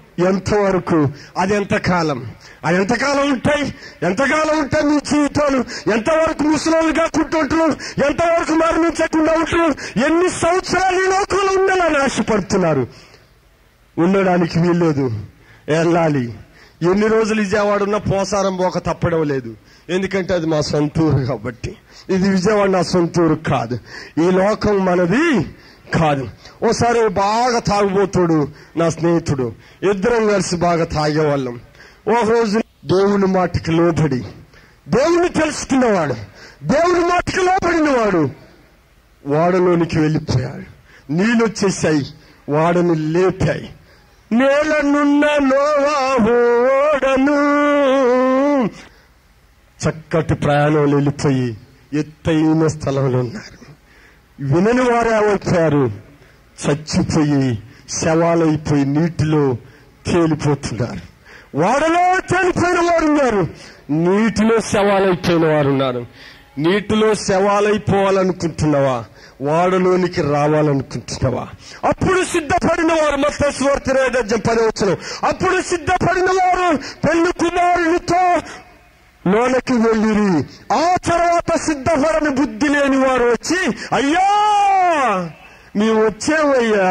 ఎంతవరకు అది ఎంతకాలం అది ఎంతకాలం ఉంటాయి ఎంతకాలం ఉంటాయి మీ జీవితాలు ఎంతవరకు ముసలోళ్ళుగా కుంటుంటారు ఎంతవరకు మరణించకుండా ఉంటారు ఎన్ని సంవత్సరాలు ఈ లోకంలో ఉండాలని ఆశపడుతున్నారు ఉండడానికి వీల్లేదు వెళ్ళాలి ఎన్ని రోజులు విజయవాడ ఉన్నా పోసారం పోక తప్పడం లేదు ఎందుకంటే అది మా సొంతూరు కాబట్టి ఇది విజయవాడ నా సొంతూరు కాదు ఈ లోకం మనది కాదు ఓసారి బాగా తాగుబోతుడు నా స్నేహితుడు ఇద్దరం కలిసి బాగా తాగేవాళ్ళం ఒక రోజు దేవుని మాటకి లోబడి దేవుని తెలుసుకున్నవాడు దేవుని మాటకి లోబడినవాడు వాడలోనికి వెళ్ళిపోయాడు నీళ్ళు వచ్చేసాయి వాడని లేపాయి నేలనున్న నోవాహు ఓడను చక్కటి ప్రయాణంలో వెళ్ళిపోయి ఎత్తైన స్థలంలో ఉన్నారు వినని వారు ఏమైపోయారు చచ్చిపోయి శవాలైపోయి నీటిలో తేలిపోతున్నారు వాడలో తేలిపోయిన వారు ఉన్నారు నీటిలో శవాలైపోయిన వారు ఉన్నారు నీటిలో శవాలైపోవాలనుకుంటున్నావా వాడలోనికి రావాలనుకుంటున్నావా అప్పుడు సిద్ధపడిన వారు మత్స్వార్థ పని వచ్చిన అప్పుడు సిద్ధపడిన వారు పెళ్లి కుమారునితో లోనకి వెళ్ళిరి ఆ తర్వాత సిద్ధపడని బుద్ధి లేని వారు వచ్చి అయ్యా నీవు వచ్చావయ్యా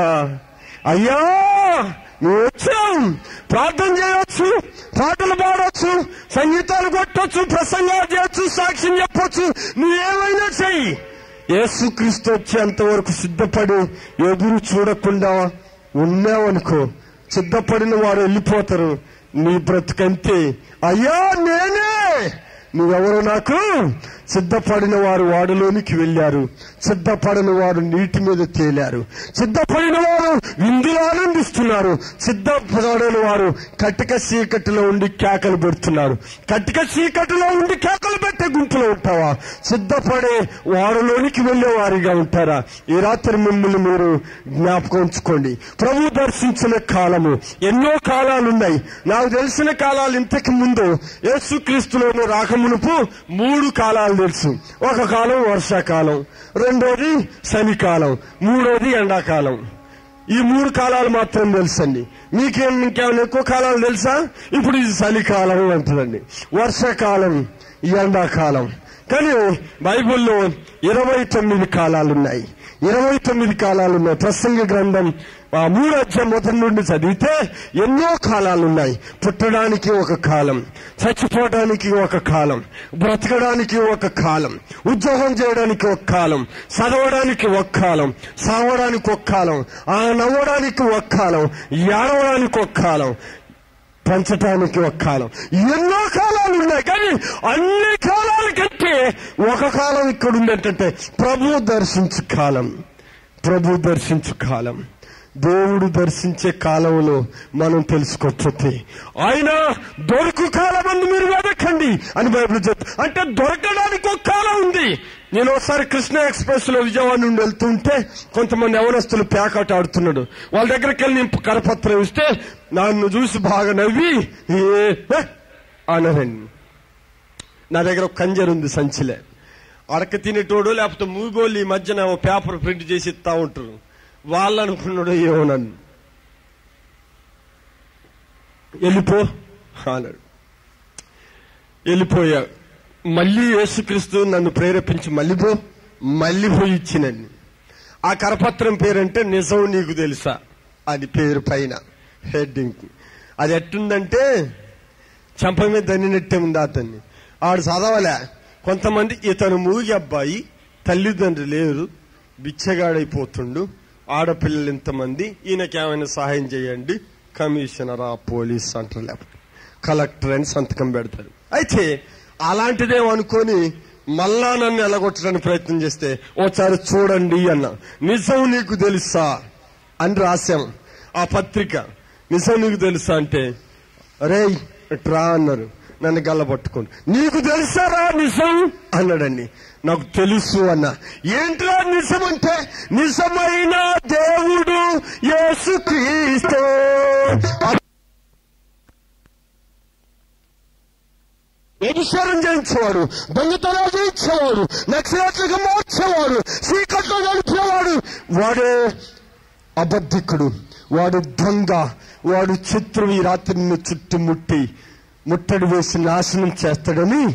అయ్యా నువ్వు వచ్చాం ప్రార్థన చేయొచ్చు పాటలు పాడొచ్చు సంగీతాలు కొట్టొచ్చు ప్రసంగాలు చేయొచ్చు సాక్ష్యం చెప్పొచ్చు నువ్వేమైనా చెయ్యి యేసుక్రీస్తు వచ్చేంత వరకు సిద్ధపడి ఎదురు చూడకుండా ఉన్నావనుకో సిద్ధపడిన వారు వెళ్ళిపోతారు నీ బ్రతుకంతే అయ్యా నేనే నువ్వెవరు నాకు సిద్ధపడిన వారు వాడులోనికి వెళ్ళారు సిద్ధపడిన వారు నీటి మీద తేలారు సిద్ధపడిన వారు విందులు ఆనందిస్తున్నారు సిద్ధపడిన వారు కటిక చీకటిలో ఉండి కేకలు పెడుతున్నారు కటిక చీకటిలో ఉండి కేకలు పెట్టే గుంపులో ఉంటావా సిద్ధపడే వారులోనికి వెళ్లే వారిగా ఉంటారా ఈ రాత్రి మిమ్మల్ని మీరు జ్ఞాపకం ఉంచుకోండి ప్రభు దర్శించిన కాలము ఎన్నో కాలాలు ఉన్నాయి నాకు తెలిసిన కాలాలు ఇంతకు ముందు యేసుక్రీస్తులోని రాకమునుపు మూడు కాలాలు తెలుసు ఒక కాలం వర్షాకాలం రెండోది చలికాలం మూడోది ఎండాకాలం ఈ మూడు కాలాలు మాత్రం తెలుసండి మీకేం ఇంకేమైనా ఎక్కువ కాలాలు తెలుసా ఇప్పుడు ఇది చలికాలం అంటుందండి వర్షాకాలం ఎండాకాలం కానీ బైబిల్లో ఇరవై తొమ్మిది కాలాలు ఉన్నాయి ఇరవై తొమ్మిది కాలాలు ఉన్నాయి ప్రసంగ గ్రంథం ఆ మూడు అధ్యాయం మొదటి నుండి చదివితే ఎన్నో కాలాలు ఉన్నాయి పుట్టడానికి ఒక కాలం చచ్చిపోవడానికి ఒక కాలం బ్రతకడానికి ఒక కాలం ఉద్యోగం చేయడానికి ఒక కాలం చదవడానికి ఒక కాలం సావడానికి ఒక కాలం ఆ నవ్వడానికి ఒక కాలం ఏడవడానికి ఒక కాలం పెంచటానికి ఒక కాలం ఎన్నో కాలాలు ఉన్నాయి కానీ అన్ని కాలాల కంటే ఒక కాలం ఇక్కడ ఉంది ఏంటంటే ప్రభు దర్శించు కాలం ప్రభు దర్శించు కాలం దేవుడు దర్శించే కాలంలో మనం తెలుసుకోకపోతే ఆయన దొరుకు కాలం అని మీరు వెదకండి అని బైబిల్ చెప్తా అంటే దొరకడానికి ఒక కాలం ఉంది నేను ఒకసారి కృష్ణ ఎక్స్ప్రెస్ లో విజయవాడ నుండి వెళ్తుంటే కొంతమంది యవనస్తులు ప్యాకట్ ఆడుతున్నాడు వాళ్ళ దగ్గరికి వెళ్ళి నేను కరపత్రం ఇస్తే నన్ను చూసి బాగా నవ్వి "ఏ, ఏ" అన్నారండి నా దగ్గర ఒక కంజర్ ఉంది సంచిలే అడక తినేటోడు లేకపోతే మూగోళ్ళు ఈ మధ్యన ఓ పేపర్ ప్రింట్ చేసి ఇస్తా ఉంటారు వాళ్ళు అనుకున్నాడు ఏమో నన్ను వెళ్ళిపో అన్నాడు వెళ్ళిపోయా మళ్ళీ యేసుక్రీస్తు నన్ను ప్రేరేపించి మళ్ళీ పో మళ్ళీ పోయి ఇచ్చినండి ఆ కరపత్రం పేరంటే నిజం నీకు తెలుసా అది పేరు పైన హెడ్డింగ్ అది ఎట్టుందంటే చెంప మీద దన్నినట్టే ఉంది అతన్ని ఆడు చదవలే కొంతమంది ఇతను మూగి అబ్బాయి తల్లిదండ్రులు లేరు బిచ్చగాడైపోతుండు ఆడపిల్లలు ఇంతమంది ఈయనకి ఏమైనా సహాయం చేయండి కమిషనరా పోలీస్ అంటారు లేకపోతే కలెక్టర్ అని సంతకం పెడతారు అయితే అలాంటిదేమో అనుకొని మళ్ళా నన్ను ఎలగొట్టడానికి ప్రయత్నం చేస్తే ఓసారి చూడండి అన్న నిజం నీకు తెలుసా అని రాశాం ఆ పత్రిక నిజం నీకు తెలుసా అంటే రే రా అన్నారు నన్ను గల్ల పట్టుకోండి నీకు తెలుసారా నిజం అన్నాడండి నాకు తెలుసు అన్న ఏంట్రా నిజం అంటే నిజమైన దేవుడు యేసుక్రీస్తు వ్యభిచారం చేయించేవాడు దొంగతనాలు చేయించేవాడు నక్సలట్లుగా మార్చేవాడు చీకట్లో నడిపేవాడు వాడే అబద్ధికుడు వాడు దొంగ వాడు శత్రువు ఈ రాత్రి నిన్ను చుట్టుముట్టి ముట్టడి వేసి నాశనం చేస్తాడని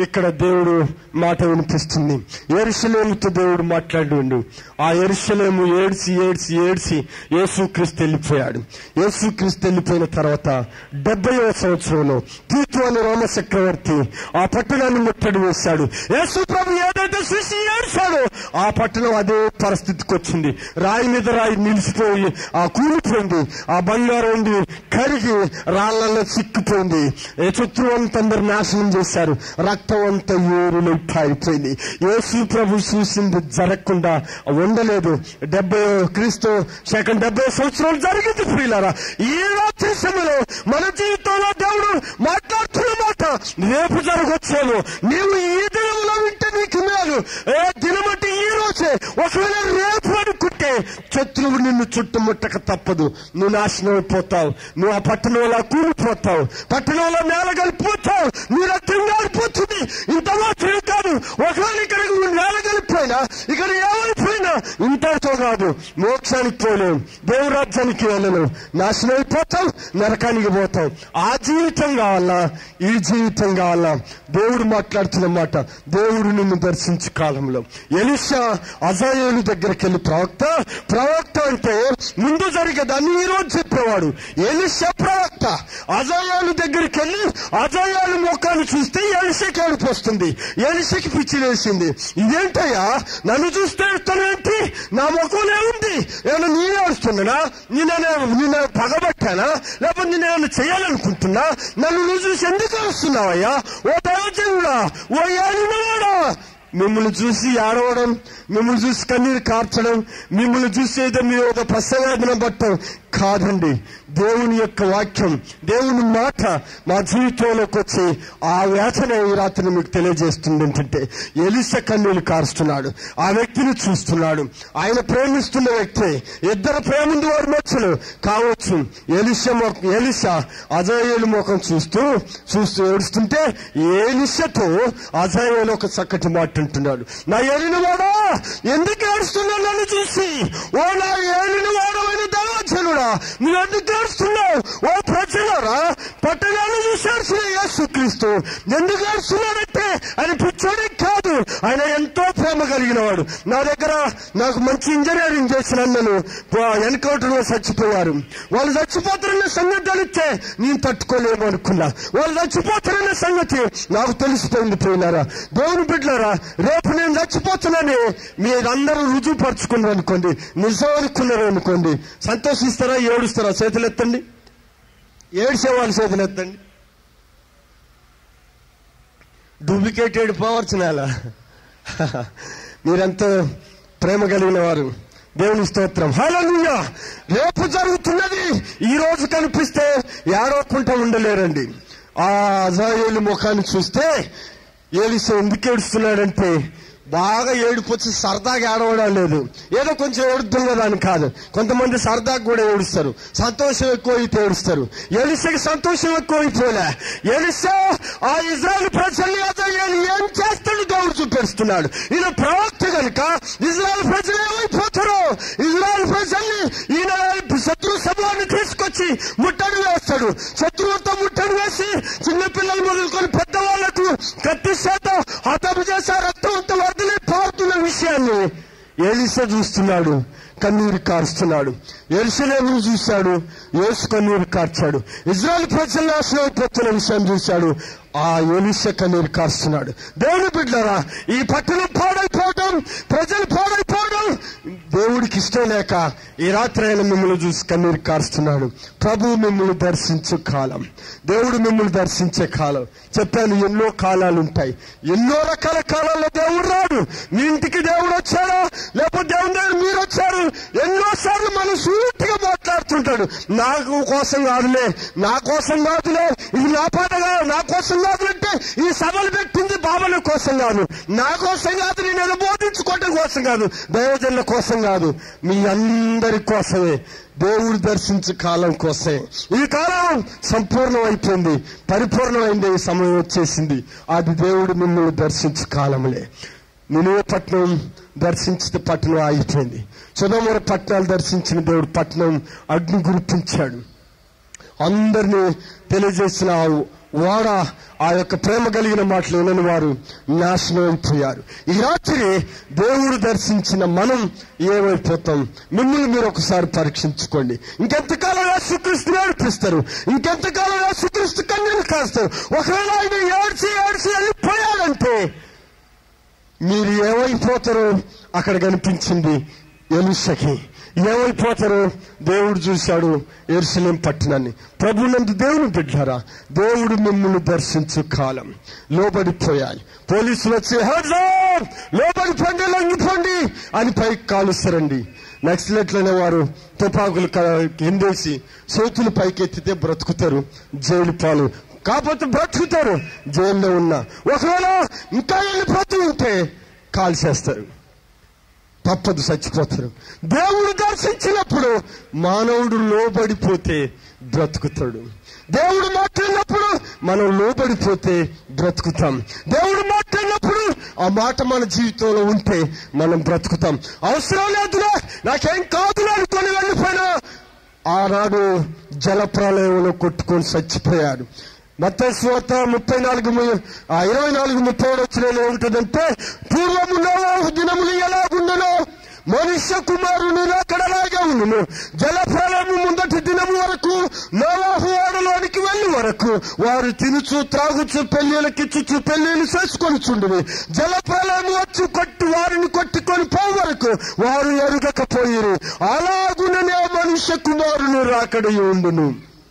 ఇక్కడ దేవుడు మాట వినిపిస్తుంది ఎరుసలేముతో దేవుడు మాట్లాడిండు ఆ ఎరుసలేము ఏడ్చి ఏడ్చి ఏడ్చి యేసుక్రీస్తు వెళ్ళిపోయాడు యేసుక్రీస్తు వెళ్ళిపోయిన తర్వాత డెబ్బైవ సంవత్సరంలో తీతు అనే రోమ చక్రవర్తి ఆ పట్టణాన్ని ముట్టడి వేశాడు యేసు ప్రభు ఏదైతే చూసి ఏడ్చాడో ఆ పట్టణం అదే పరిస్థితికి వచ్చింది రాయి మీద రాయి నిలిచిపోయి ఆ కూలిపోయింది ఆ బంగారం ఉండి కరిగి రాళ్లలో చిక్కిపోయింది ఏ చుట్టూ అంతా అందరు నాశనం చేశారు రక్తం అంతా ఏరులో పారిపోయింది యేసు ప్రభు చూసింది జరగకుండా ఉండలేదు డెబ్బై క్రీస్తు సెకండ్ డెబ్బై సంవత్సరాలు జరిగింది ప్రియులారా ఈ రాత్రి సమయంలో మన జీవితంలో దేవుడు మాట్లాడుతున్న మాట రేపు జరగొచ్చాను నీవు ఈ దినంలో వింటే నీకు మేలు ఏ దినమంటే ఈ రోజే ఒకవేళ రేపు అనుకుంటే శత్రువు నిన్ను చుట్టుముట్టక తప్పదు నువ్వు నాశనం అయిపోతావు నువ్వు ఆ పట్టణంలో కూలిపోతావు పట్టణంలో నేల కలిపిపోతావు నీ రక్తం గారిపోతుంది ఇంత మాత్రమే కాదు ఒకవేళ ఇక్కడ నువ్వు నేల కలిపిపోయినా ఇక్కడ ఏమైపోయినా ఇంతతో కాదు మోక్షానికి పోలేవు దేవురాజ్యానికి వెళ్ళను నాశనం అయిపోతావు నరకానికి పోతావు ఆ జీవితం కావాలా ఈ జీవితం కావాలా దేవుడు మాట్లాడుతున్న మాట దేవుడు నిన్ను దర్శించు కాలంలో ఎలిషా అజాయేలు దగ్గరికి వెళ్ళి ప్రవక్త ప్రవక్త అంటే ముందు జరిగేదాన్ని ఈ రోజు చెప్పేవాడు ఎలిషా ప్రవక్త అజాయాలు దగ్గరికి వెళ్ళి అజాయాలు ముఖాన్ని చూస్తే ఎలిషకి ఏడుపు వస్తుంది ఎలిషకి పిచ్చి వేసింది ఇదేంటయ్యా నన్ను చూస్తే ఏడుస్తానేంటి నా ముఖంలో ఉంది ఏమన్నా నేనే ఏడుస్తున్నానా నేనే నేను పగబట్టానా లేకపోతే నేను ఏమైనా చేయాలనుకుంటున్నా నన్ను నువ్వు చూసి ఎందుకు ఏడుస్తున్నావయ్యా ఓ దైవజనుడా ఓ ఏలినవాడా మిమ్మల్ని చూసి ఆడవడం మిమ్మల్ని చూసి కన్నీరు కార్చడం మిమ్మల్ని చూసి ఏదో మీ ఒక ప్రసవేదన పట్టడం కాదండి దేవుని యొక్క వాక్యం దేవుని మాట మా జీవితంలోకి వచ్చి ఆ వేతన ఈ రాత్రి మీకు తెలియజేస్తుంది ఏంటంటే ఎలిస కన్నీళ్లు కారుస్తున్నాడు ఆ వ్యక్తిని చూస్తున్నాడు ఆయన ప్రేమిస్తున్న వ్యక్తి ఇద్దరు ప్రేమింది వారి మధ్యలో కావచ్చు ఎలిస మొ- ఎలిస అజాయేలు ముఖం చూస్తూ చూస్తూ ఏడుస్తుంటే ఏలిసతో అజాయేలు ఒక చక్కటి మాట అంటున్నాడు నా ఏలిన వాడా ఎందుకు ఏడుస్తున్నావు నన్ను చూసి ఓ నా ఏలిన వాడమైన దైవజనుడా నువ్వు ఎందుకు ఏడుస్తున్నావు ఓ ప్రజలరా పట్టణాలు చూసాల్సిన యేసుక్రీస్తు ఎందుకు ఏడుస్తున్నాడంటే ఆయన పిచ్చోడే కాదు ఆయన ఎంతో ప్రేమ కలిగిన వాడు నా దగ్గర నాకు మంచి ఇంజనీరింగ్ చేసిన అన్నలు ఎన్కౌంటర్ లో చచ్చిపోయారు వాళ్ళు చచ్చిపోతారన్న సంగతి తెలిస్తే నేను తట్టుకోలేము అనుకున్నా వాళ్ళు చచ్చిపోతారన్న సంగతి నాకు తెలిసిపోయింది పోయినారా దేవుని బిడ్డలారా రేపు నేను చచ్చిపోతున్నానని మీరందరూ రుజువు పరుచుకున్నారు అనుకోండి నిజం అనుకున్నారు అనుకోండి సంతోషిస్తారా ఏడుస్తారా చేతులు ఎత్తండి ఏడ్చే వాళ్ళు చేతులు ఎత్తండి డూప్లికేట్ ఏడిపోవచ్చు నేల మీరెంతో ప్రేమ కలిగిన వారు దేవుని స్తోత్రం హల్లెలూయా రేపు జరుగుతున్నది ఈ రోజు కనిపిస్తే ఏడవకుండా ఉండలేరండి ఆ అజాయేలు ముఖాన్ని చూస్తే ఏలిసే ఎందుకు ఏడుస్తున్నాడంటే బాగా ఏడుపొచ్చి సరదాగా ఏడవడం లేదు ఏదో కొంచెం ఏడుద్దాం కదా అని కాదు కొంతమంది సరదాగా కూడా ఏడుస్తారు సంతోషం ఎక్కువ అయితే ఏడుస్తారు ఎలిసకి సంతోషం ఎక్కువ అయిపోలే ఎలిసా ఆ ఇజ్రాయల్ ప్రజల్ని అజయ్యాలు ఏం చేస్తాడు దేవుడు చూపిస్తున్నాడు ఈయన ప్రవక్త కనుక ఇజ్రాయల్ ప్రజలు ఏమైపోతారు ఇజ్రాయల్ ప్రజల్ని ఈయన శత్రు సమూహాన్ని తీసుకొచ్చి ముట్టడి వేస్తాడు శత్రువుతో ముట్టడి వేసి చిన్నపిల్లలు మొదలుకొని పెద్దవాళ్లకు కత్తి చేత హతము చేసే రక్తం అంతా వరదలే పారుతున్న విషయాన్ని ఏలిసా చూస్తున్నాడు కన్నీరు కారుస్తున్నాడు ఎరుసలేమును చూశాడు యేసు కన్నీరు కార్చాడు ఇజ్రాయల్ ప్రజలు నాశనం అయిపోతున్న విషయం చూశాడు ఆ ఎలిస కన్నీరు కారుస్తున్నాడు దేవుని బిడ్డరా ఈ పట్టణం పాడైపోవడం ప్రజలు పాడైపోవడం దేవుడికి ఇష్టం లేక ఈ రాత్రి ఆయన మిమ్మల్ని చూసి కన్నీరు కారుస్తున్నాడు ప్రభు మిమ్మల్ని దర్శించే కాలం దేవుడు మిమ్మల్ని దర్శించే కాలం చెప్పాను ఎన్నో కాలాలు ఉంటాయి ఎన్నో రకాల కాలాల్లో దేవుడు రాడు మీ ఇంటికి దేవుడు వచ్చాడా లేకపోతే దేవుని దగ్గర మీరు వచ్చారు ఎన్నో సార్లు మనం సూటిగా మాట్లాడుతుంటాడు నాకు కోసం కాదులే నా కోసం కాదులే ఇది నా పాట కాదు నా కోసం కాదులంటే ఈ సభలు పెట్టింది బాబల కోసం కాదు నా కోసం కాదు నేను ఏదో బోధించుకోవడం కోసం కాదు దైవజనుల కోసం కాదు మీ అందరి కోసమే దేవుడు దర్శించే కాలం కోసమే ఈ కాలం సంపూర్ణం అయిపోయింది పరిపూర్ణమైంది ఈ సమయం వచ్చేసింది అది దేవుడు మిమ్మల్ని దర్శించే కాలంలే నిలువ పట్నం దర్శించిన పట్టణం ఆగిపోయింది సుధమర పట్టణాలు దర్శించిన దేవుడు పట్టణం అగ్ని గుర్తించాడు అందరినీ తెలియజేసిన ఆ వాడ ఆ యొక్క ప్రేమ కలిగిన మాటలు వినని వారు నాశనం అయిపోయారు ఈ రాత్రి దేవుడు దర్శించిన మనం ఏమైపోతాం మిమ్మల్ని మీరు ఒకసారి పరీక్షించుకోండి ఇంకెంతకాలం యేసుక్రీస్తు ఏడిపిస్తారు ఇంకెంతకాలం యేసుక్రీస్తు కన్నీళ్ళు కాస్తారు ఒకవేళ ఆయన ఏడ్చి ఏడ్చి వెళ్ళిపోయాడంటే మీరు ఏమైపోతారో అక్కడ కనిపించింది ఎలుసకి ఏమైపోతారో దేవుడు చూశాడు ఎరుసలేం పట్టణాన్ని ప్రభునందు దేవుని బిడ్డారా దేవుడు మిమ్మల్ని దర్శించు కాలం లోబడిపోయాలి పోలీసులు వచ్చి "హెడ్స్ అప్! లోబడిపోండి లొంగిపోండి అని పైకి కాలుస్తారండి నక్సలెట్లనే వారు తుపాకులు క- కిందేసి చేతులు పైకెత్తితే బ్రతుకుతారు జైలు పాలు కాకపోతే బ్రతుకుతారు జైల్లో ఉన్నా ఒకవేళ ఇంకా వెళ్ళిపోతూ ఉంటే కాల్ చేస్తారు తప్పదు చచ్చిపోతారు దేవుడు దర్శించినప్పుడు మానవుడు లోబడిపోతే బ్రతుకుతాడు దేవుడు మాట్లాడినప్పుడు మనం లోబడిపోతే బ్రతుకుతాం దేవుడు మాట్లాడినప్పుడు ఆ మాట మన జీవితంలో ఉంటే మనం బ్రతుకుతాం అవసరం లేదురా నాకేం కాదురా అనుకొని వెళ్ళిపోయినా ఆనాడు జలప్రలయంలో కొట్టుకొని చచ్చిపోయాడు మత్స్వార్త ముప్పై నాలుగు ము- ఆ ఇరవై నాలుగు ముప్పై ఏడు వచ్చిన ఏముంటుందంటే పూర్వము నోవాహు దినములు ఎలాగుండనో మనుష్య కుమారుని అక్కడలాగే ఉండును జలప్రలయము ముందటి దినము వరకు నోవాహు ఓడలోనికి వెళ్ళి వరకు వారు తినుచు త్రాగుచు పెళ్లిళ్ళకిచ్చుచు పెళ్లిళ్ళు చేసుకొని చుండుని జలప్రలయము వచ్చి కొట్టి వారిని కొట్టుకొని పో వరకు వారు ఎరుగకపోయిరు అలాగుననే మనుష్య కుమారుని రాకడి ఉండును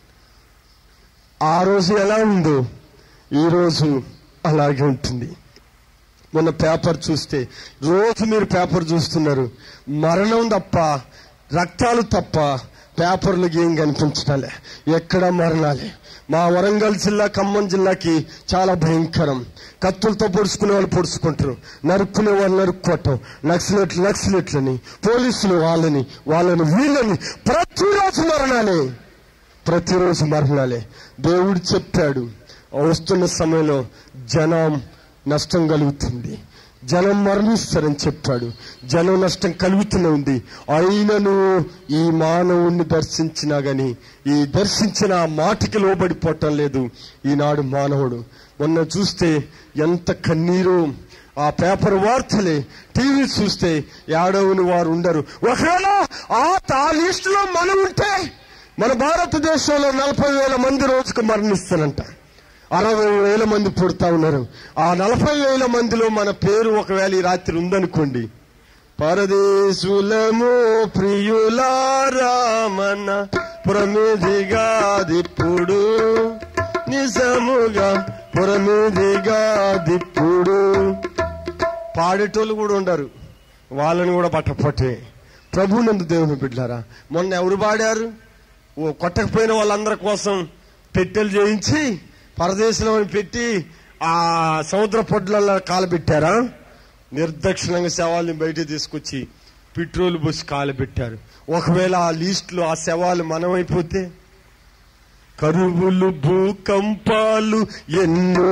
ఆ రోజు ఎలా ఉందో ఈ రోజు అలాగే ఉంటుంది మొన్న పేపర్ చూస్తే రోజు మీరు పేపర్ చూస్తున్నారు మరణం తప్ప రక్తాలు తప్ప పేపర్లకు ఏం కనిపించటాలే ఎక్కడ మరణాలే మా వరంగల్ జిల్లా ఖమ్మం జిల్లాకి చాలా భయంకరం కత్తులతో పొడుచుకునే వాళ్ళు పొడుచుకుంటారు నరుక్కునే వాళ్ళు నరుక్కోవటం నక్సలెట్లు నక్సలెట్లని పోలీసులు వాళ్ళని వాళ్ళని వీళ్ళని ప్రతిరోజు మరణాలే ప్రతిరోజు మరణాలే దేవుడు చెప్పాడు వస్తున్న సమయంలో జనం నష్టం కలుగుతుంది జనం మరణిస్తారని చెప్పాడు జనం నష్టం కలుగుతూనే ఉంది అయినను ఈ మానవుణ్ణి దర్శించినా గాని ఈ దర్శించిన ఆ మాటకి లోబడిపోవటం లేదు ఈనాడు మానవుడు మొన్న చూస్తే ఎంత కన్నీరు ఆ పేపర్ వార్తలే టీవీ చూస్తే ఏడవని వారు ఉండరు ఒకవేళ ఆ ఆ లిస్టులో మనం ఉంటే మన భారతదేశంలో నలభై వేల మంది రోజుకు మరణిస్తారంట అరవై వేల మంది పుడతా ఉన్నారు ఆ నలభై వేల మందిలో మన పేరు ఒకవేళ ఈ రాత్రి ఉందనుకోండి పరదేశులము ప్రియులారామన పురమిదిగాదిప్పుడు నిజముగా పురమిదిగాదిప్పుడు పాడేటోళ్ళు కూడా ఉండరు వాళ్ళని కూడా పట్టపట్టే ప్రభు నందు దేవుని బిడ్డారా మొన్న ఎవరు పాడారు ఓ కొట్టకపోయిన వాళ్ళందరి కోసం పెట్టెలు చేయించి పరదేశంలో పెట్టి ఆ సముద్ర పొడ్లలో కాలబెట్టారా నిర్దక్షిణంగా శవాల్ని బయట తీసుకొచ్చి పెట్రోల్ పోసి కాలబెట్టారు ఒకవేళ ఆ లిస్టులో ఆ శవాలు మనమైపోతే కరువులు భూకంపాలు ఎన్నో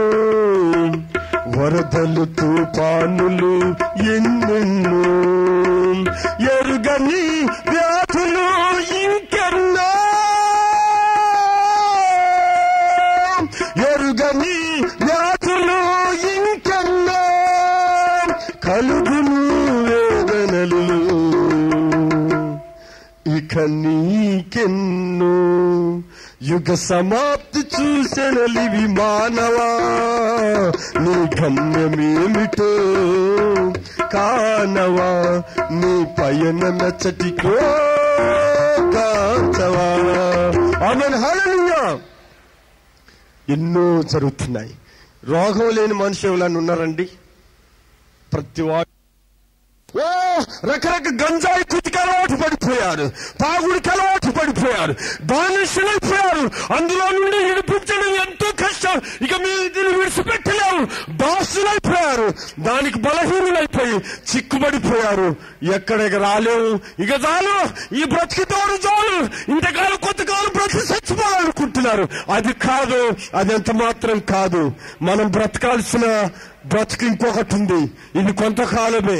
వరదలు తుఫానులు ఎన్నెన్నో ఎరుగని వ్యాధులు ఇంకెన్నో ఎరుగని వ్యాధులు ఇంకెన్నో కలుగును వేదనలు ఇక నీకెన్నో యుగ సమాప్తి చూసెనలివి మానవా నీ గమ్యమేమిటో కానవా నీ పయన నచ్చటికో కాంచవా ఆమెన్ హల్లెలూయా ఎన్నో జరుగుతున్నాయి రోగం లేని మనిషి ఎవరైనా ఉన్నారండి ప్రతి వాడు ఓ రకరకాల గంజాయి కుతికి అలవాటు పడిపోయారు తాగుడికి అలవాటు పడిపోయారు బానిసలైపోయారు అందులో నుండి విడిపించడం ఎంతో కష్టం ఇక మీరు దీన్ని విడిచిపెట్టలేరు దాసులైపోయారు దానికి బలహీనులైపోయి చిక్కుబడిపోయారు ఎక్కడికి రాలేవు ఇక చాలు ఈ బ్రతికితోడు చాలు ఇంతకాలం కొంతకాలం బ్రతికి చచ్చిపోవాలనుకుంటున్నారు అది కాదు అది ఎంత మాత్రం కాదు మనం బ్రతకాల్సిన బ్రతికి ఇంకొకటి ఉంది ఇది కొంతకాలమే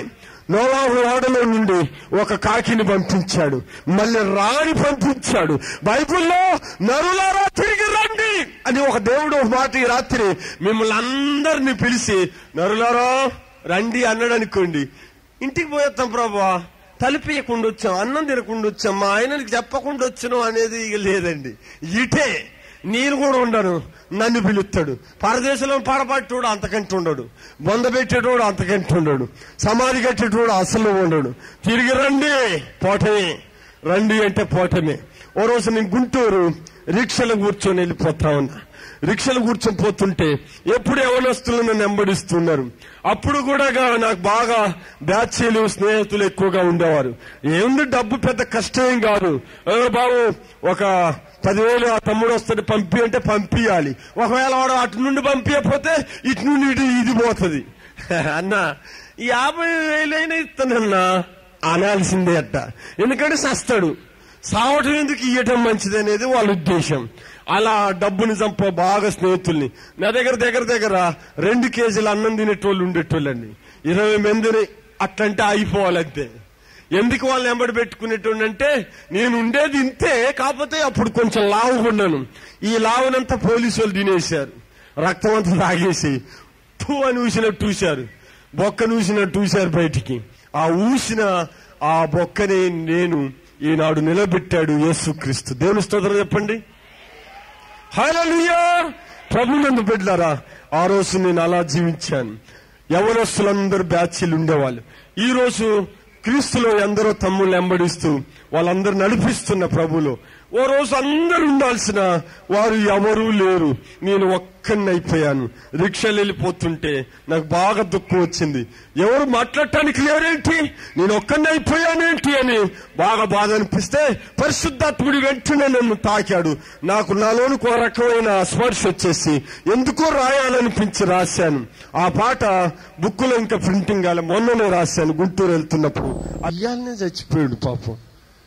నోవాహు ఓడలో నుండి ఒక కాకిని పంపించాడు మళ్ళీ రాణి పంపించాడు బైబిల్లో నరులారా తిరిగి రండి అని ఒక దేవుడు ఒక మాట ఈ రాత్రి మిమ్మల్ని అందరినీ పిలిచి నరులారా రండి అన్నాడు అనుకోండి ఇంటికి పోయేస్తాం ప్రభా తలుపేయకుండా వచ్చాం అన్నం తినకుండా వచ్చాం మా ఆయనకి చెప్పకుండా వచ్చాను అనేది ఇక లేదండి ఇటే నేను కూడా ఉండను నన్ను పిలుస్తాడు పరదేశంలో పడబట్టోడు అంతకంటే ఉండడు బొంద పెట్టేటోడు అంతకంటే ఉండడు సమాధి కట్టేటోడు అసలు ఉండడు తిరిగి రండి పోటమే రండి అంటే పోటమే ఓ రోజు నేను గుంటూరు రిక్షలో కూర్చొని వెళ్ళిపోతా ఉన్నా రిక్షలు కూర్చొని పోతుంటే ఎప్పుడు యవనస్తులు నన్ను వెంబడిస్తున్నారు అప్పుడు కూడా గా- నాకు బాగా బ్యాచీలు స్నేహితులు ఎక్కువగా ఉండేవారు ఏముంది డబ్బు పెద్ద కష్టమేం కాదు ఏ బాబు ఒక పదివేలు ఆ తమ్ముడు వస్తాడు పంపి అంటే పంపియాలి ఒకవేళ వాడు అటు నుండి పంపించకపోతే ఇటు నుండి ఇటు ఇది పోతుంది అన్న ఈ యాభై వేలైనా ఇస్తానన్నా అనాల్సిందే అట్ట ఎందుకంటే సస్తాడు సావటం ఎందుకు ఇయ్యటం మంచిది అనేది వాళ్ళ ఉద్దేశం అలా డబ్బుని చంప బాగా స్నేహితుల్ని నా దగ్గర దగ్గర దగ్గర రెండు కేజీలు అన్నం తినేటోళ్ళు ఉండేటోళ్ళండి ఇరవై మందిని అట్లంటే అయిపోవాలంతే ఎందుకు వాళ్ళని ఎంబడి పెట్టుకునేటోళ్ళు అంటే నేను ఉండేది ఇంతే కాకపోతే అప్పుడు కొంచెం లావుకున్నాను ఈ లావునంతా పోలీసు వాళ్ళు తినేశారు రక్తం అంతా తాగేసి టూ అని ఊసినట్టు ఊశారు బొక్కను ఊసినట్టు ఊశారు బయటికి ఆ ఊసిన ఆ బొక్కని నేను ఈనాడు నిలబెట్టాడు యేసుక్రీస్తు దేవుని స్తోత్రం చెప్పండి హల్లెలూయా ప్రభు నందు బిడ్డలారా ఆ రోజు నేను అలా జీవించాను యవనస్తులందరూ బ్యాచీలు ఉండేవాళ్ళు ఈ రోజు క్రీస్తులో ఎందరో తమ్ముళ్ళు వెంబడిస్తూ వాళ్ళందరూ నడిపిస్తున్న ప్రభులో ఓ రోజు అందరూ ఉండాల్సిన వారు ఎవరూ లేరు నేను ఒక్కడిని అయిపోయాను రిక్షాలు వెళ్ళిపోతుంటే నాకు బాగా దుఃఖం వచ్చింది ఎవరు మాట్లాడటానికి లేరేంటి నేను ఒక్కడిని అయిపోయానేంటి అని బాగా బాధ అనిపిస్తే పరిశుద్ధాత్ముడి వెంటనే నన్ను తాకాడు నాకు నాలోనికి ఒక రకమైన స్పర్శ వచ్చేసి ఎందుకో రాయాలనిపించి రాశాను ఆ పాట బుక్కులో ఇంకా ప్రింటింగ్ కాలే మొన్ననే రాశాను గుంటూరు వెళ్తున్నప్పుడు అయ్యాలనే చచ్చిపోయాడు పాపం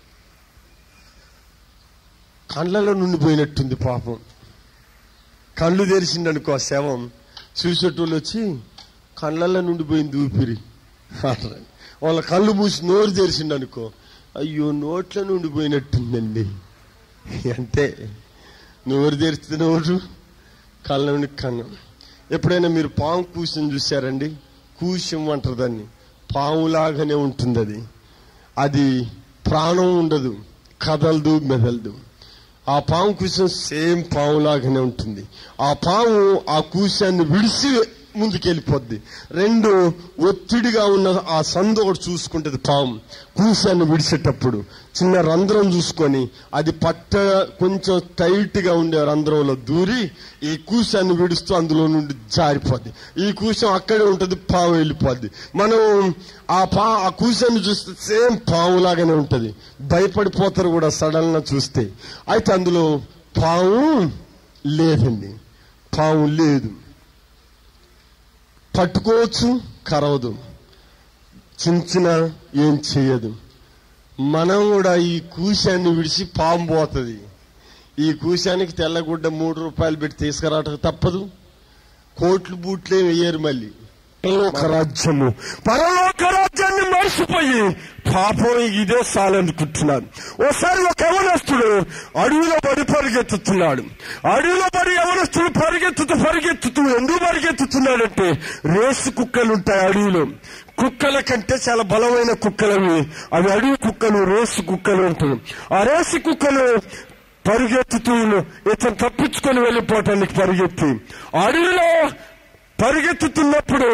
కళ్ళలో నుండి పోయినట్టుంది పాపం కళ్ళు తెరిచిండనుకో ఆ శవం చూసేటోళ్ళు వచ్చి కళ్ళల్లో నుండి పోయింది ఊపిరి అంటారు. వాళ్ళ కళ్ళు మూసి నోరు తెరిచిండనుకో అయ్యో నోట్ల నుండి పోయినట్టుందండి అంటే నోరు తెరిస్తే నోరు కళ్ళ నుండి కన్నం ఎప్పుడైనా మీరు పాము కూసం చూశారండి కూసం అంటారు దాన్ని పాములాగానే ఉంటుంది అది అది ప్రాణం ఉండదు కదలదు మెదలదు ఆ పాము కూసం సేమ్ పాములాగానే ఉంటుంది ఆ పాము ఆ కూశాన్ని విడిసి ముందుకెళ్ళిపోద్ది రెండు ఒత్తిడిగా ఉన్న ఆ సందు ఒకటి చూసుకుంటది పాము కూశాన్ని విడిచేటప్పుడు చిన్న రంధ్రం చూసుకొని అది పట్ట కొంచెం టైట్ గా ఉండే రంధ్రంలో దూరి ఈ కూశాన్ని విడుస్తూ అందులో నుండి జారిపోద్ది ఈ కూశం అక్కడే ఉంటది పాము వెళ్ళిపోద్ది మనం ఆ పా ఆ కూశాన్ని చూస్తే సేమ్ పాములాగానే ఉంటది భయపడిపోతారు కూడా సడన్ గా చూస్తే అయితే అందులో పాము లేదండి పాము లేదు పట్టుకోవచ్చు కరవదు చించిన ఏం చేయదు మనం కూడా ఈ కూశాన్ని విడిచి పాము పోతుంది ఈ కూశానికి తెల్లగుడ్డ మూడు రూపాయలు పెట్టి తీసుకురావటం తప్పదు కోట్లు బూట్లే వేయరు మళ్ళీ పరలోక రాజ్యము పరలోక రాజ్యాన్ని మర్చిపోయి పాపం ఇదే చాలనుకుంటున్నాడు ఓసారి ఒక యవనస్తుడు అడవిలో పడి పరిగెత్తుతున్నాడు అడవిలో పడి యవనస్తుడు పరిగెత్తుతూ పరిగెత్తుతూ ఎందుకు పరిగెత్తుతున్నాడంటే రేసు కుక్కలు ఉంటాయి అడవిలో కుక్కల కంటే చాలా బలమైన కుక్కలవి అవి అడవి కుక్కలు రేసు కుక్కలు ఉంటాయి ఆ రేసు కుక్కలు పరిగెత్తుతూ ఇతను తప్పించుకొని వెళ్ళిపోవటానికి పరిగెత్తి అడవిలో పరిగెత్తుతున్నప్పుడు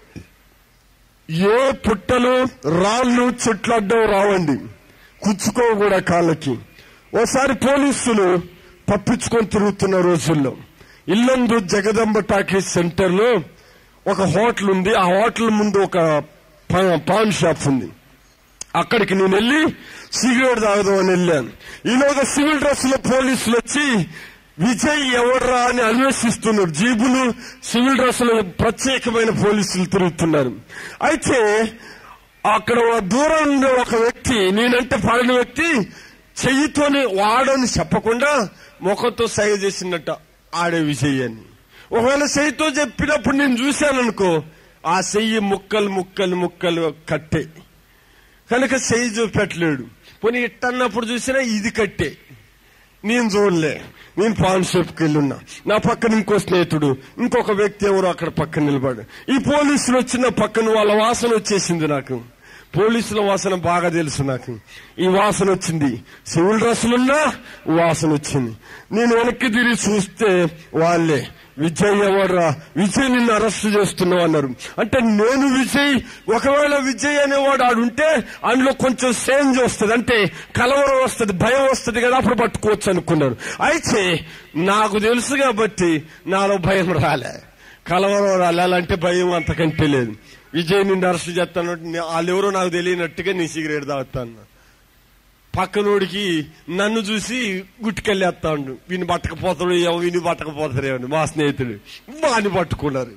ఏ పుట్టలు రాళ్ళు చెట్లు అడ్డం రావండి కుచ్చుకో కూడా కాళ్ళకి ఓసారి పోలీసులు తప్పించుకొని తిరుగుతున్న రోజుల్లో ఇల్లందు జగదంబ టాకీస్ సెంటర్ లో ఒక హోటల్ ఉంది ఆ హోటల్ ముందు ఒక పా- పాన్ షాప్ ఉంది అక్కడికి నేను వెళ్ళి సిగరెట్ తాగదామని వెళ్ళాను ఈలోగా సివిల్ డ్రెస్ లో పోలీసులు వచ్చి విజయ్ ఎవర్రా అని అన్వేషిస్తున్నారు జీబులు సివిల్ డ్రెస్ లో ప్రత్యేకమైన పోలీసులు తిరుగుతున్నారు అయితే అక్కడ ఒక దూరం ఉండే ఒక వ్యక్తి నేనంటే పడిన వ్యక్తి చెయ్యితోని వాడని చెప్పకుండా ముఖంతో సైగ చేసినట్ట ఆడే విజయ్ అని ఒకవేళ చెయ్యితో చెప్పినప్పుడు నేను చూశాను అనుకో ఆ చెయ్యి ముక్కలు ముక్కలు ముక్కలు కట్టే కనుక చెయ్యి చూపెట్టలేడు పోనీ ఇట్టన్నప్పుడు చూసినా ఇది కట్టే నేను చూడలే నేను పాన్ షాప్కి వెళ్ళున్నా నా పక్కన ఇంకో స్నేహితుడు ఇంకొక వ్యక్తి ఎవరు అక్కడ పక్కన నిలబడు ఈ పోలీసులు వచ్చిన పక్కన వాళ్ళ వాసన వచ్చేసింది నాకు పోలీసుల వాసన బాగా తెలుసు నాకు ఈ వాసన వచ్చింది సివిల్ డ్రెస్సులున్నా వాసన వచ్చింది నేను వెనక్కి తిరిగి చూస్తే వాళ్ళే విజయ్ ఎవరా విజయ్ నిన్ను అరెస్ట్ చేస్తున్నావు అన్నారు అంటే నేను విజయ్ ఒకవేళ విజయ్ అనేవాడు ఆడుంటే అందులో కొంచెం చేంజ్ వస్తుంది అంటే కలవరం వస్తుంది భయం వస్తుంది కదా అప్పుడు పట్టుకోవచ్చు అనుకున్నారు అయితే నాకు తెలుసు కాబట్టి నాలో భయం రాలే కలవరం రాలే అలాంటి భయం అంతకంటే లేదు విజయ్ నిన్ను అరెస్ట్ చేస్తాను వాళ్ళెవరో నాకు తెలియనట్టుగా నీ సిగరెట్ తాగుతాను పక్కనోడికి నన్ను చూసి గుట్టుకెళ్ళేస్తా ఉండు వీని పట్టకపోతాడు ఏమో వీని పట్టకపోతారేమో మా స్నేహితుడు వాని పట్టుకున్నారు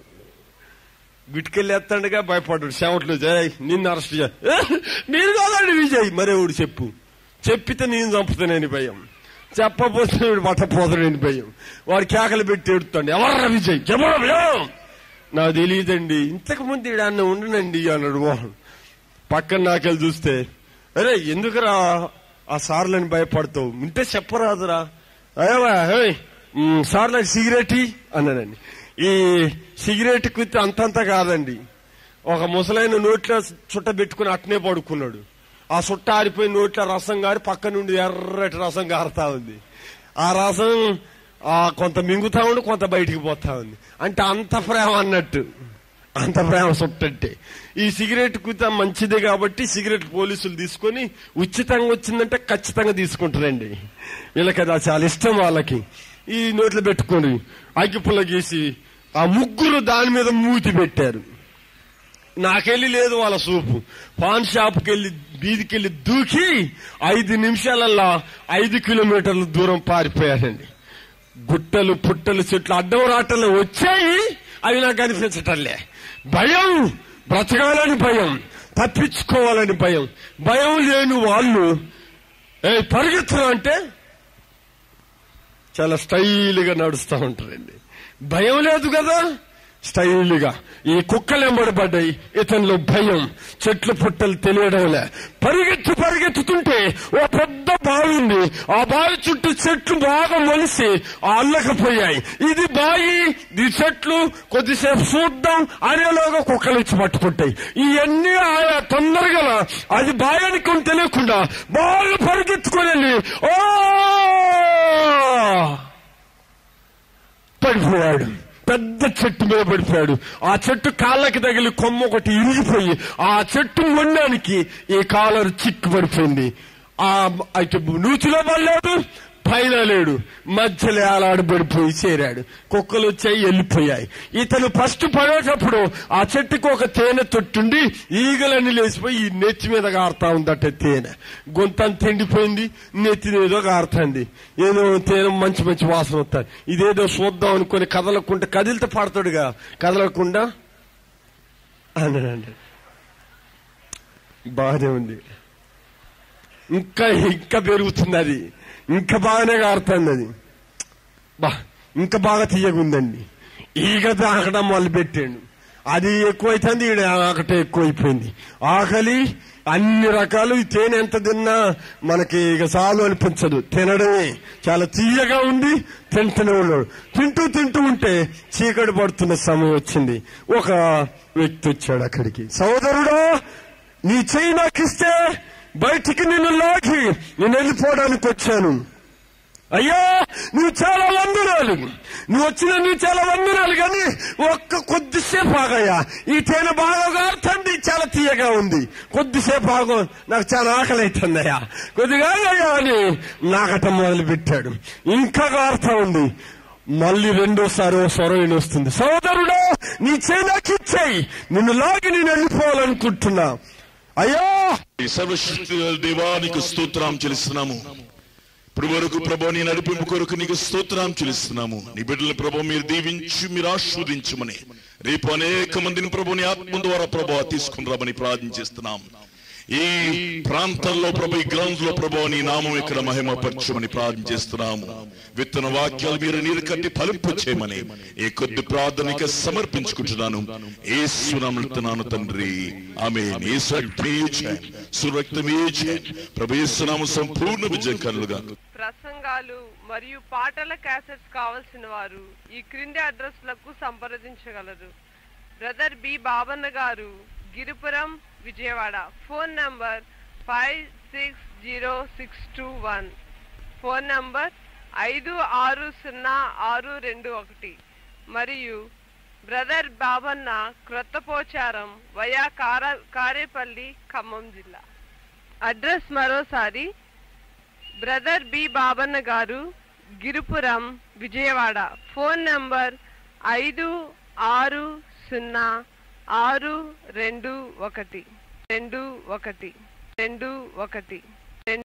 గుట్టుకెళ్ళేస్తాడుగా భయపడ్డాడు చెమట్లు జయ్ నిన్ను అరెస్ట్ చే "ఏ, నేను కాదండి విజయ్ మరేవుడు చెప్పు చెప్పితే నేను చంపుతానని భయం చెప్పపోతే వీడు పట్టపోతాడని భయం వాడు కేకలు పెట్టి ఎడుతాడు ఎవర్రా విజయ్ చెప్పరా నాకు తెలియదండి ఇంతకు ముందు ఈడ అన్న ఉండనండి అన్నాడు మోహన్ పక్కన నాకెళ్ళి చూస్తే అరే ఎందుకురా ఆ సార్లని భయపడతావు ఉంటే చెప్పరాదురా అయ్యవా హేయ్, మ్, సార్ నాకు సిగరెట్ ఇయ్యి" అన్నాడండి ఈ సిగరెట్ కుత్తి అంతంత కాదండి ఒక ముసలైన నోట్లో చుట్ట పెట్టుకుని అట్నే పడుకున్నాడు ఆ చుట్ట ఆరిపోయి నోట్లో రసం గారి పక్క నుండి ఎర్రటి రసం గారుతా ఉంది ఆ రసం ఆ కొంత మింగుతా ఉండి కొంత బయటికి పోతా ఉంది అంటే అంత ప్రేమ అన్నట్టు అంత ప్రేమ చుట్టంటే ఈ సిగరెట్ కుత మంచిదే కాబట్టి సిగరెట్ పోలీసులు తీసుకొని ఉచితంగా వచ్చిందంటే ఖచ్చితంగా తీసుకుంటారండి వీళ్ళకి అది చాలా ఇష్టం వాళ్ళకి ఈ నోట్లో పెట్టుకొని అగ్గిపుల్ల గీసి ఆ ముగ్గురు దాని మీద మూతి పెట్టారు నాకెళ్ళి లేదు వాళ్ళ సూపు పాన్ షాప్కి వెళ్ళి బీదికెళ్ళి దూకి ఐదు నిమిషాలల్లా ఐదు కిలోమీటర్ల దూరం పారిపోయారండి గుట్టలు పుట్టలు చెట్లు అడ్డం రాటలు వచ్చాయి అవి నాకు కనిపించటంలే భయం బ్రతకాలని భయం తప్పించుకోవాలని భయం భయం లేని వాళ్ళు ఏ పరిగెత్తు అంటే చాలా స్టైల్గా నడుస్తూ ఉంటారండి భయం లేదు కదా స్టైల్గా ఈ కుక్కలు ఎంబడబడ్డాయి ఇతనిలో భయం చెట్లు పుట్టలు తెలియడంలే పరిగెత్తు పరిగెత్తుతుంటే ఓ పెద్ద బావి ఉంది ఆ బావి చుట్టూ చెట్లు బాగా మొలిసి అల్లకపోయాయి ఇది బావి ఈ చెట్లు కొద్దిసేపు చూద్దాం అనేలోగా కుక్కలు ఇచ్చి పట్టుకుంటాయి ఇవన్నీ ఆయా తొందరగా అది బావి అనుకుని తెలియకుండా బాగా పరిగెత్తుకొని వెళ్ళి ఓ పడిపోయాడు పెద్ద చెట్టు మీద పడిపోయాడు ఆ చెట్టు కాళ్ళకి తగిలి కొమ్మ ఒకటి ఇరిగిపోయి ఆ చెట్టు మొండానికి ఈ కాలర్ చిక్కు పడిపోయింది ఆ అటు నూతిలో పడలేదు పైన లేడు మధ్యలో ఆలాడబడిపోయి చేరాడు కుక్కలు వచ్చాయి వెళ్ళిపోయాయి ఇతను ఫస్ట్ పడేటప్పుడు ఆ చెట్టుకు ఒక తేనె తొట్టుండి ఈగలన్నీ లేచిపోయి ఈ నెత్తి మీద గారుతా ఉందట తేనె గొంతంత ఎండిపోయింది నెత్తి ఏదో గారుతుంది ఏదో తేనె మంచి మంచి వాసన వస్తుంది ఇదేదో చూద్దాం అనుకుని కదలకుండా కదిలితే పడతాడుగా కదలకుండా అన్నాడు బాగానే ఉంది ఇంకా ఇంకా పెరుగుతుంది అది ఇంకా బాగానే కారుతుంది అది బా ఇంకా బాగా తీయగుందండి ఈగ తాకడం మొదలు పెట్టాడు అది ఎక్కువైతుంది ఈడ ఆకటే ఎక్కువైపోయింది ఆకలి అన్ని రకాలు ఈ తేనె ఎంత తిన్నా మనకి ఇక చాలు అనిపించదు తినడమే చాలా తీయగా ఉంది తింటూనే ఉన్నాడు తింటూ తింటూ ఉంటే చీకటి పడుతున్న సమయం వచ్చింది ఒక వ్యక్తి వచ్చాడు అక్కడికి సోదరుడా నీ చెయ్యి నాకు ఇస్తే బయటికి నిన్ను లాగి నేను వెళ్ళిపోవడానికి వచ్చాను అయ్యా నువ్వు చాలా వందనాలు నువ్వు వచ్చిన నువ్వు చాలా వందనాలు కానీ ఒక్క కొద్దిసేపు ఆగయ్యా ఈ తేనె బాగా కారుతుంది చాలా తీయగా ఉంది కొద్దిసేపు ఆగు నాకు చాలా ఆకలి అవుతుందయ్యా కొద్దిగా ఆగయ్యా అని నాకటం మొదలు పెట్టాడు ఇంకా కారుతా ఉంది మళ్ళీ రెండోసారి ఓ స్వరం వస్తుంది సోదరుడు నీ చేనాకి ఇచ్చాయి నిన్ను లాగి నేను వెళ్ళిపోవాలనుకుంటున్నా అయ్యా ఈ సర్వశక్తి దేవానికి స్తోత్రం చెల్లిస్తున్నాము ఇప్పుడు వరకు ప్రభు నీ నడిపింపు కొరకు నీకు స్తోత్రం చెల్లిస్తున్నాము నీ బిడ్డల ప్రభు మీరు దీవించి మీరు ఆస్వాదించమని రేపు అనేక మందిని ప్రభు నీ ఆత్మ ద్వారా ప్రభు తీసుకుని రమ్మని ప్రార్థన చేస్తున్నాం ఈ ప్రాంతంలో ప్రభు ఈ గ్రౌండ్స్ లో ప్రభు నీ నామం ఇక్కడ మహిమపరచమని ప్రార్థన చేస్తున్నాము విత్తన వాక్యాలు మీరు నీరు కట్టి ఫలింపు చేయమని ఈ కొద్ది ప్రార్థనకి సమర్పించుకుంటున్నాను ఏ సునామలుతున్నాను తండ్రి ఆమె సురక్తమే ప్రభు యేసునామం సంపూర్ణ విజయం కలుగా ప్రసంగాలు మరియు పాటల క్యాసెట్స్ కావలసిన వారు ఈ క్రింది అడ్రస్లకు సంప్రదించగలరు బ్రదర్ బి బాబన్న గారు Giripuram Vijayawada phone number five six zero six two one phone number ఐదు ఆరు సున్నా ఆరు రెండు ఒకటి మరియు బ్రదర్ బాబన్న క్రొత్తపోచారం వయా కార కారేపల్లి ఖమ్మం జిల్లా అడ్రస్ మరోసారి బ్రదర్ బి బాబన్న గారు గిరిపురం విజయవాడ ఫోన్ నంబర్ ఐదు ఆరు సున్నా ఆరు రెండు ఒకటి రెండు ఒకటి రెండు ఒకటి